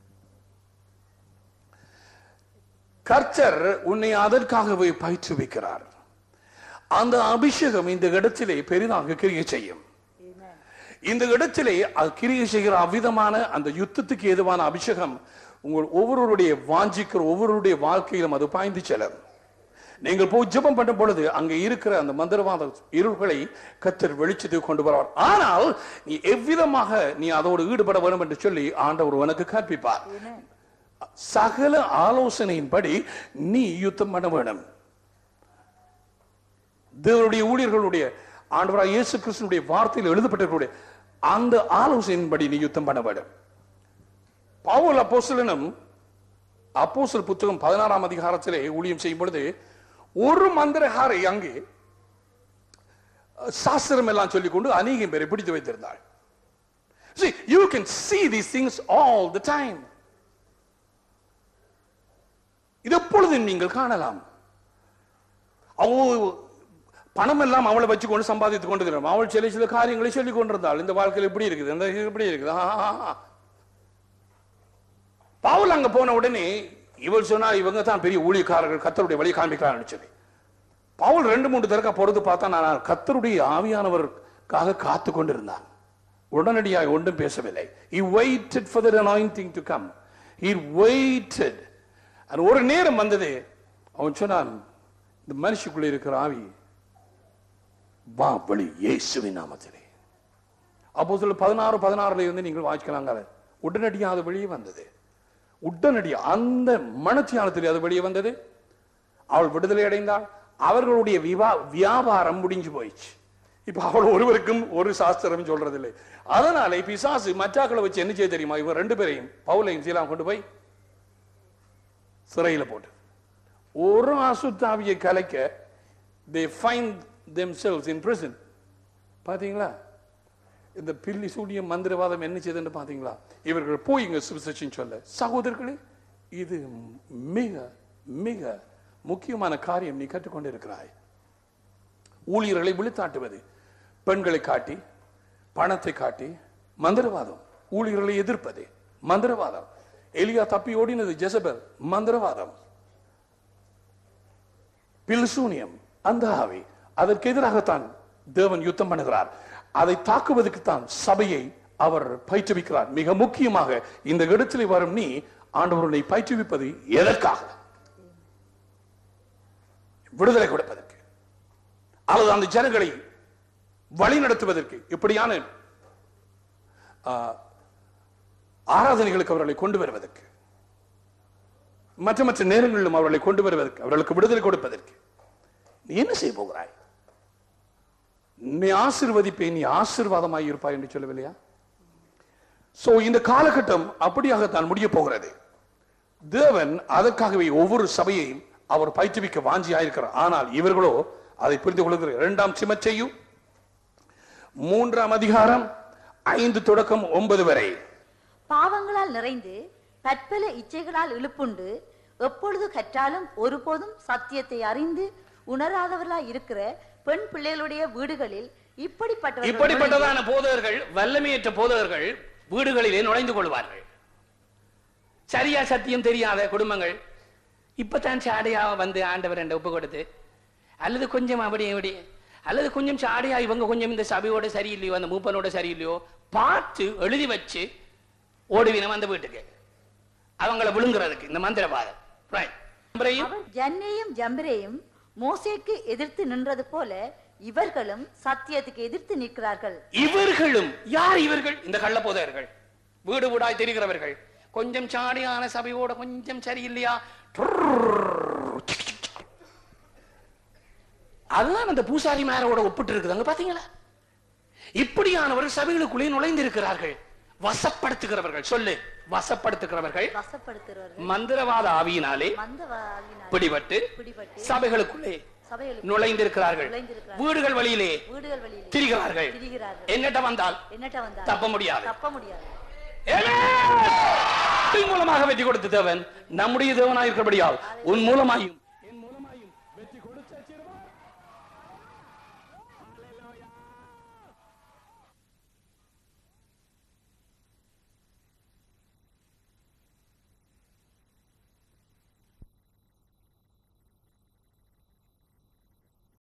கர்த்தர் உன்னை அதற்காகவே பயிற்றுவிக்கிறார் அந்த அபிஷேகம் இந்த இடத்திலே பெரிதாக கிரியை செய்யும் இந்த இடத்திலே அது கிரியை செய்கிற அவ்விதமான அந்த யுத்தத்துக்கு ஏதுவான அபிஷேகம் உங்கள் ஒவ்வொருவருடைய வாஞ்சிக்கிற ஒவ்வொருவருடைய வாழ்க்கையிலும் அது பாய்ந்து செல்லும் நீங்கள் போய் ஜெபம் பண்ணும் பொழுது அங்கே இருக்கிற அந்த மந்திரவாத இருள்களை கத்தர் வெளிச்சத்துக்கு கொண்டு வருவார் ஆனால் நீ எவ்விதமாக நீ அதோடு ஈடுபட வேண்டும் என்று சொல்லி ஆண்டவர் உனக்கு கற்பிப்பார் சகல ஆலோசனையின்படி நீ யுத்தம் பண்ண வேண்டும் தேவனுடைய ஊழியர்களுடைய ஆண்டவராக இயேசு கிறிஸ்துனுடைய வார்த்தையில் எழுதப்பட்டிருக்கூடிய அந்த ஆலோசனையின்படி நீ யுத்தம் பண்ண வேண்டும் பவுல் அப்போஸ்தலனும் அப்போஸ்தலர் புத்தகம் பதினாறாம் அதிகாரத்திலே ஊழியம் செய்யும் பொழுது ஒரு மந்திரகாரை அங்கே சாஸ்திரம் எல்லாம் சொல்லிக்கொண்டு அநேகம் பேரை பிடித்து வைத்திருந்தாள் See, you can see these things all the time. இது எப்பொழுதும் நீங்கள் காணலாம் அவ பணம் எல்லாம் அவளை வச்சு கொண்டு சம்பாதித்துக் கொண்டு இருக்கிறாள். அவள் சில சில காரியங்களை சொல்லிக் கொண்டிருந்தாள் இந்த வாழ்க்கையில் இப்படி இருக்குது இந்த இது இப்படி இருக்குது ஆ, ஆ, ஆ. பவுல் அங்க போன உடனே இவள் சொன்னா இவங்க தான் பெரிய ஊழியக்காரர்கள் கத்தருடைய வழி காண்பிக்கிறான்னு சொல்லி பவுல் ரெண்டு மூன்று தடவை பொறுத்து பார்த்தா நான் கத்தருடைய ஆவியானவருக்காக காத்து கொண்டிருந்தான் உடனடியாக ஒன்றும் பேசவில்லை he waited for the anointing to come he waited and ஒரு நேரம் வந்தது அவன் சொன்னான் இந்த மனுஷிக்குள்ள இருக்கிற ஆவி வா வழி இயேசுவின் நாமத்திலே அப்போ சொல்ல பதினாறு பதினாறுல இருந்து நீங்கள் வாசிக்கலாங்க உடனடியாக அது வெளியே வந்தது உடனடியா அந்த மனத்தியாலத்தில் அது வெளியே வந்தது அவள் விடுதலை அடைந்தாள் அவர்களுடைய விவா வியாபாரம் முடிஞ்சு போயிடுச்சு இப்ப அவள் ஒருவருக்கும் ஒரு சாஸ்திரம் சொல்றதில்லை அதனால பிசாசு மச்சாக்களை வச்சு என்ன செய்ய தெரியுமா இவங்க ரெண்டு பேரையும் பவுலையும் சீலாம் கொண்டு போய் சிறையில போட்டு ஒரு அசுத்தாவியை கலைக்க they find themselves in prison பாத்தீங்களா இந்த பில்லி சூனியம் மந்திரவாதம் என்ன செய்யுதுன்னு பாத்தீங்களா இவர்கள் போய் இங்க சுவிசேஷம் சொல்ல சகோதரர்களே இது மிக மிக முக்கியமான காரியம் நீ கற்றுக்கொண்டு இருக்கிறாய் ஊழியர்களை விழுத்தாட்டுவது பெண்களை காட்டி பணத்தை காட்டி மந்திரவாதம் ஊழியர்களை எதிர்ப்பது மந்திரவாதம் எலியா தப்பி ஓடினது ஜெசபல் மந்திரவாதம் பில்சூனியம் அந்த ஆவி அதற்கு எதிராகத்தான் தேவன் யுத்தம் பண்ணுகிறார் அதை தாக்குவதற்கு தான் சபையை அவர் பயிற்றுவிக்கிறார் மிக முக்கியமாக இந்த இடத்தில் வரும் நீ ஆண்டவருடைய பயிற்றுவிப்பது எதற்காக விடுதலை கொடுப்பதற்கு அல்லது அந்த ஜனங்களை வழி நடத்துவதற்கு இப்படியான ஆ, ஆராதனைகளுக்கு அவர்களை கொண்டு வருவதற்கு மற்ற மற்ற நேரங்களிலும் அவர்களை கொண்டு வருவதற்கு அவர்களுக்கு விடுதலை கொடுப்பதற்கு நீ என்ன செய்ய போகிறாய் நீ ஆசிர்வதிப்பேன் நீ ஆசீர்வாதமாய் இருப்பாய் என்று சொல்லவில்லையா சோ இந்த காலகட்டம் அப்படியாகத்தான் முடிய போகிறது தேவன் அதற்காகவே ஒவ்வொரு சபையையும் அவர் பயிற்றுவிக்க வாஞ்சியாயிருக்கிறார் ஆனால் இவர்களோ அதை புரிந்து கொள்கிற இரண்டாம் சிமச்சையும் மூன்றாம் அதிகாரம் ஐந்து தொடக்கம் ஒன்பது வரை பாவங்களால் நிறைந்து பற்பல இச்சைகளால் இழுப்புண்டு எப்பொழுது கற்றாலும் ஒருபோதும் சத்தியத்தை அறிந்து உணராதவர்களாய் இருக்கிற பெண் பிள்ளைகளுடைய வீடுகளில் இப்படிப்பட்ட இப்படிப்பட்டதான போதகர்கள் வல்லமையற்ற போதகர்கள் வீடுகளிலே நுழைந்து கொள்வார்கள் சரியா சத்தியம் தெரியாத குடும்பங்கள் இப்பதான் சாடையா வந்து ஆண்டவர் என்ற ஒப்பு கொடுத்து அல்லது கொஞ்சம் அப்படி இப்படி அல்லது கொஞ்சம் சாடையா இவங்க கொஞ்சம் இந்த சபையோட சரியில்லையோ அந்த மூப்பனோட சரியில்லையோ பார்த்து எழுதி வச்சு ஓடுவினம் அந்த வீட்டுக்கு அவங்கள விழுங்குறதுக்கு இந்த மந்திரவாதம் Right. நம்பரையும் அவர் ஜன்னையும் ஜம்பரையும் மோசேக்கு எதிர்த்து நின்றது போல இவர்களும் சத்தியத்துக்கு எதிர்த்து நிற்கிறார்கள் இவர்களும் யார் இவர்கள் இந்த கள்ள போதகர்கள் வீடு வீடாய் தெரிகிறவர்கள் கொஞ்சம் சாடியான சபையோட கொஞ்சம் சரியில்லையா அதுதான் அந்த பூசாரி மேரோட ஒப்பிட்டு இருக்குதாங்க பாத்தீங்களா இப்படியானவர்கள் சபைகளுக்குள்ளே நுழைந்து இருக்கிறார்கள் வசப்படுத்துகிறவர்கள் சொல்லு வசப்படுத்துகிறவர்கள் வசப்படுத்துகிறவர்கள் மந்திரவாத ஆவியினாலே மந்தவாளினால் பிடிபட்டு பிடிபட்டு சபைகளுக்குள்ளே சபைகளுக்கு நுழைந்திருக்கிறார்கள் நுழைந்திருக்கிறார்கள். வீடுகள் வழியிலே வீடுகள் வழியிலே திரிகிறார்கள் திரிகிறார்கள். என்னட்ட வந்தால் என்னட்ட வந்தால் தப்ப முடியாது. தப்ப முடியாது ஆமென். உன் மூலமாக வெற்றி கொடுத்த தேவன் நம்முடைய தேவனாய் இருக்கிறபடியால் உன் மூலமாயும்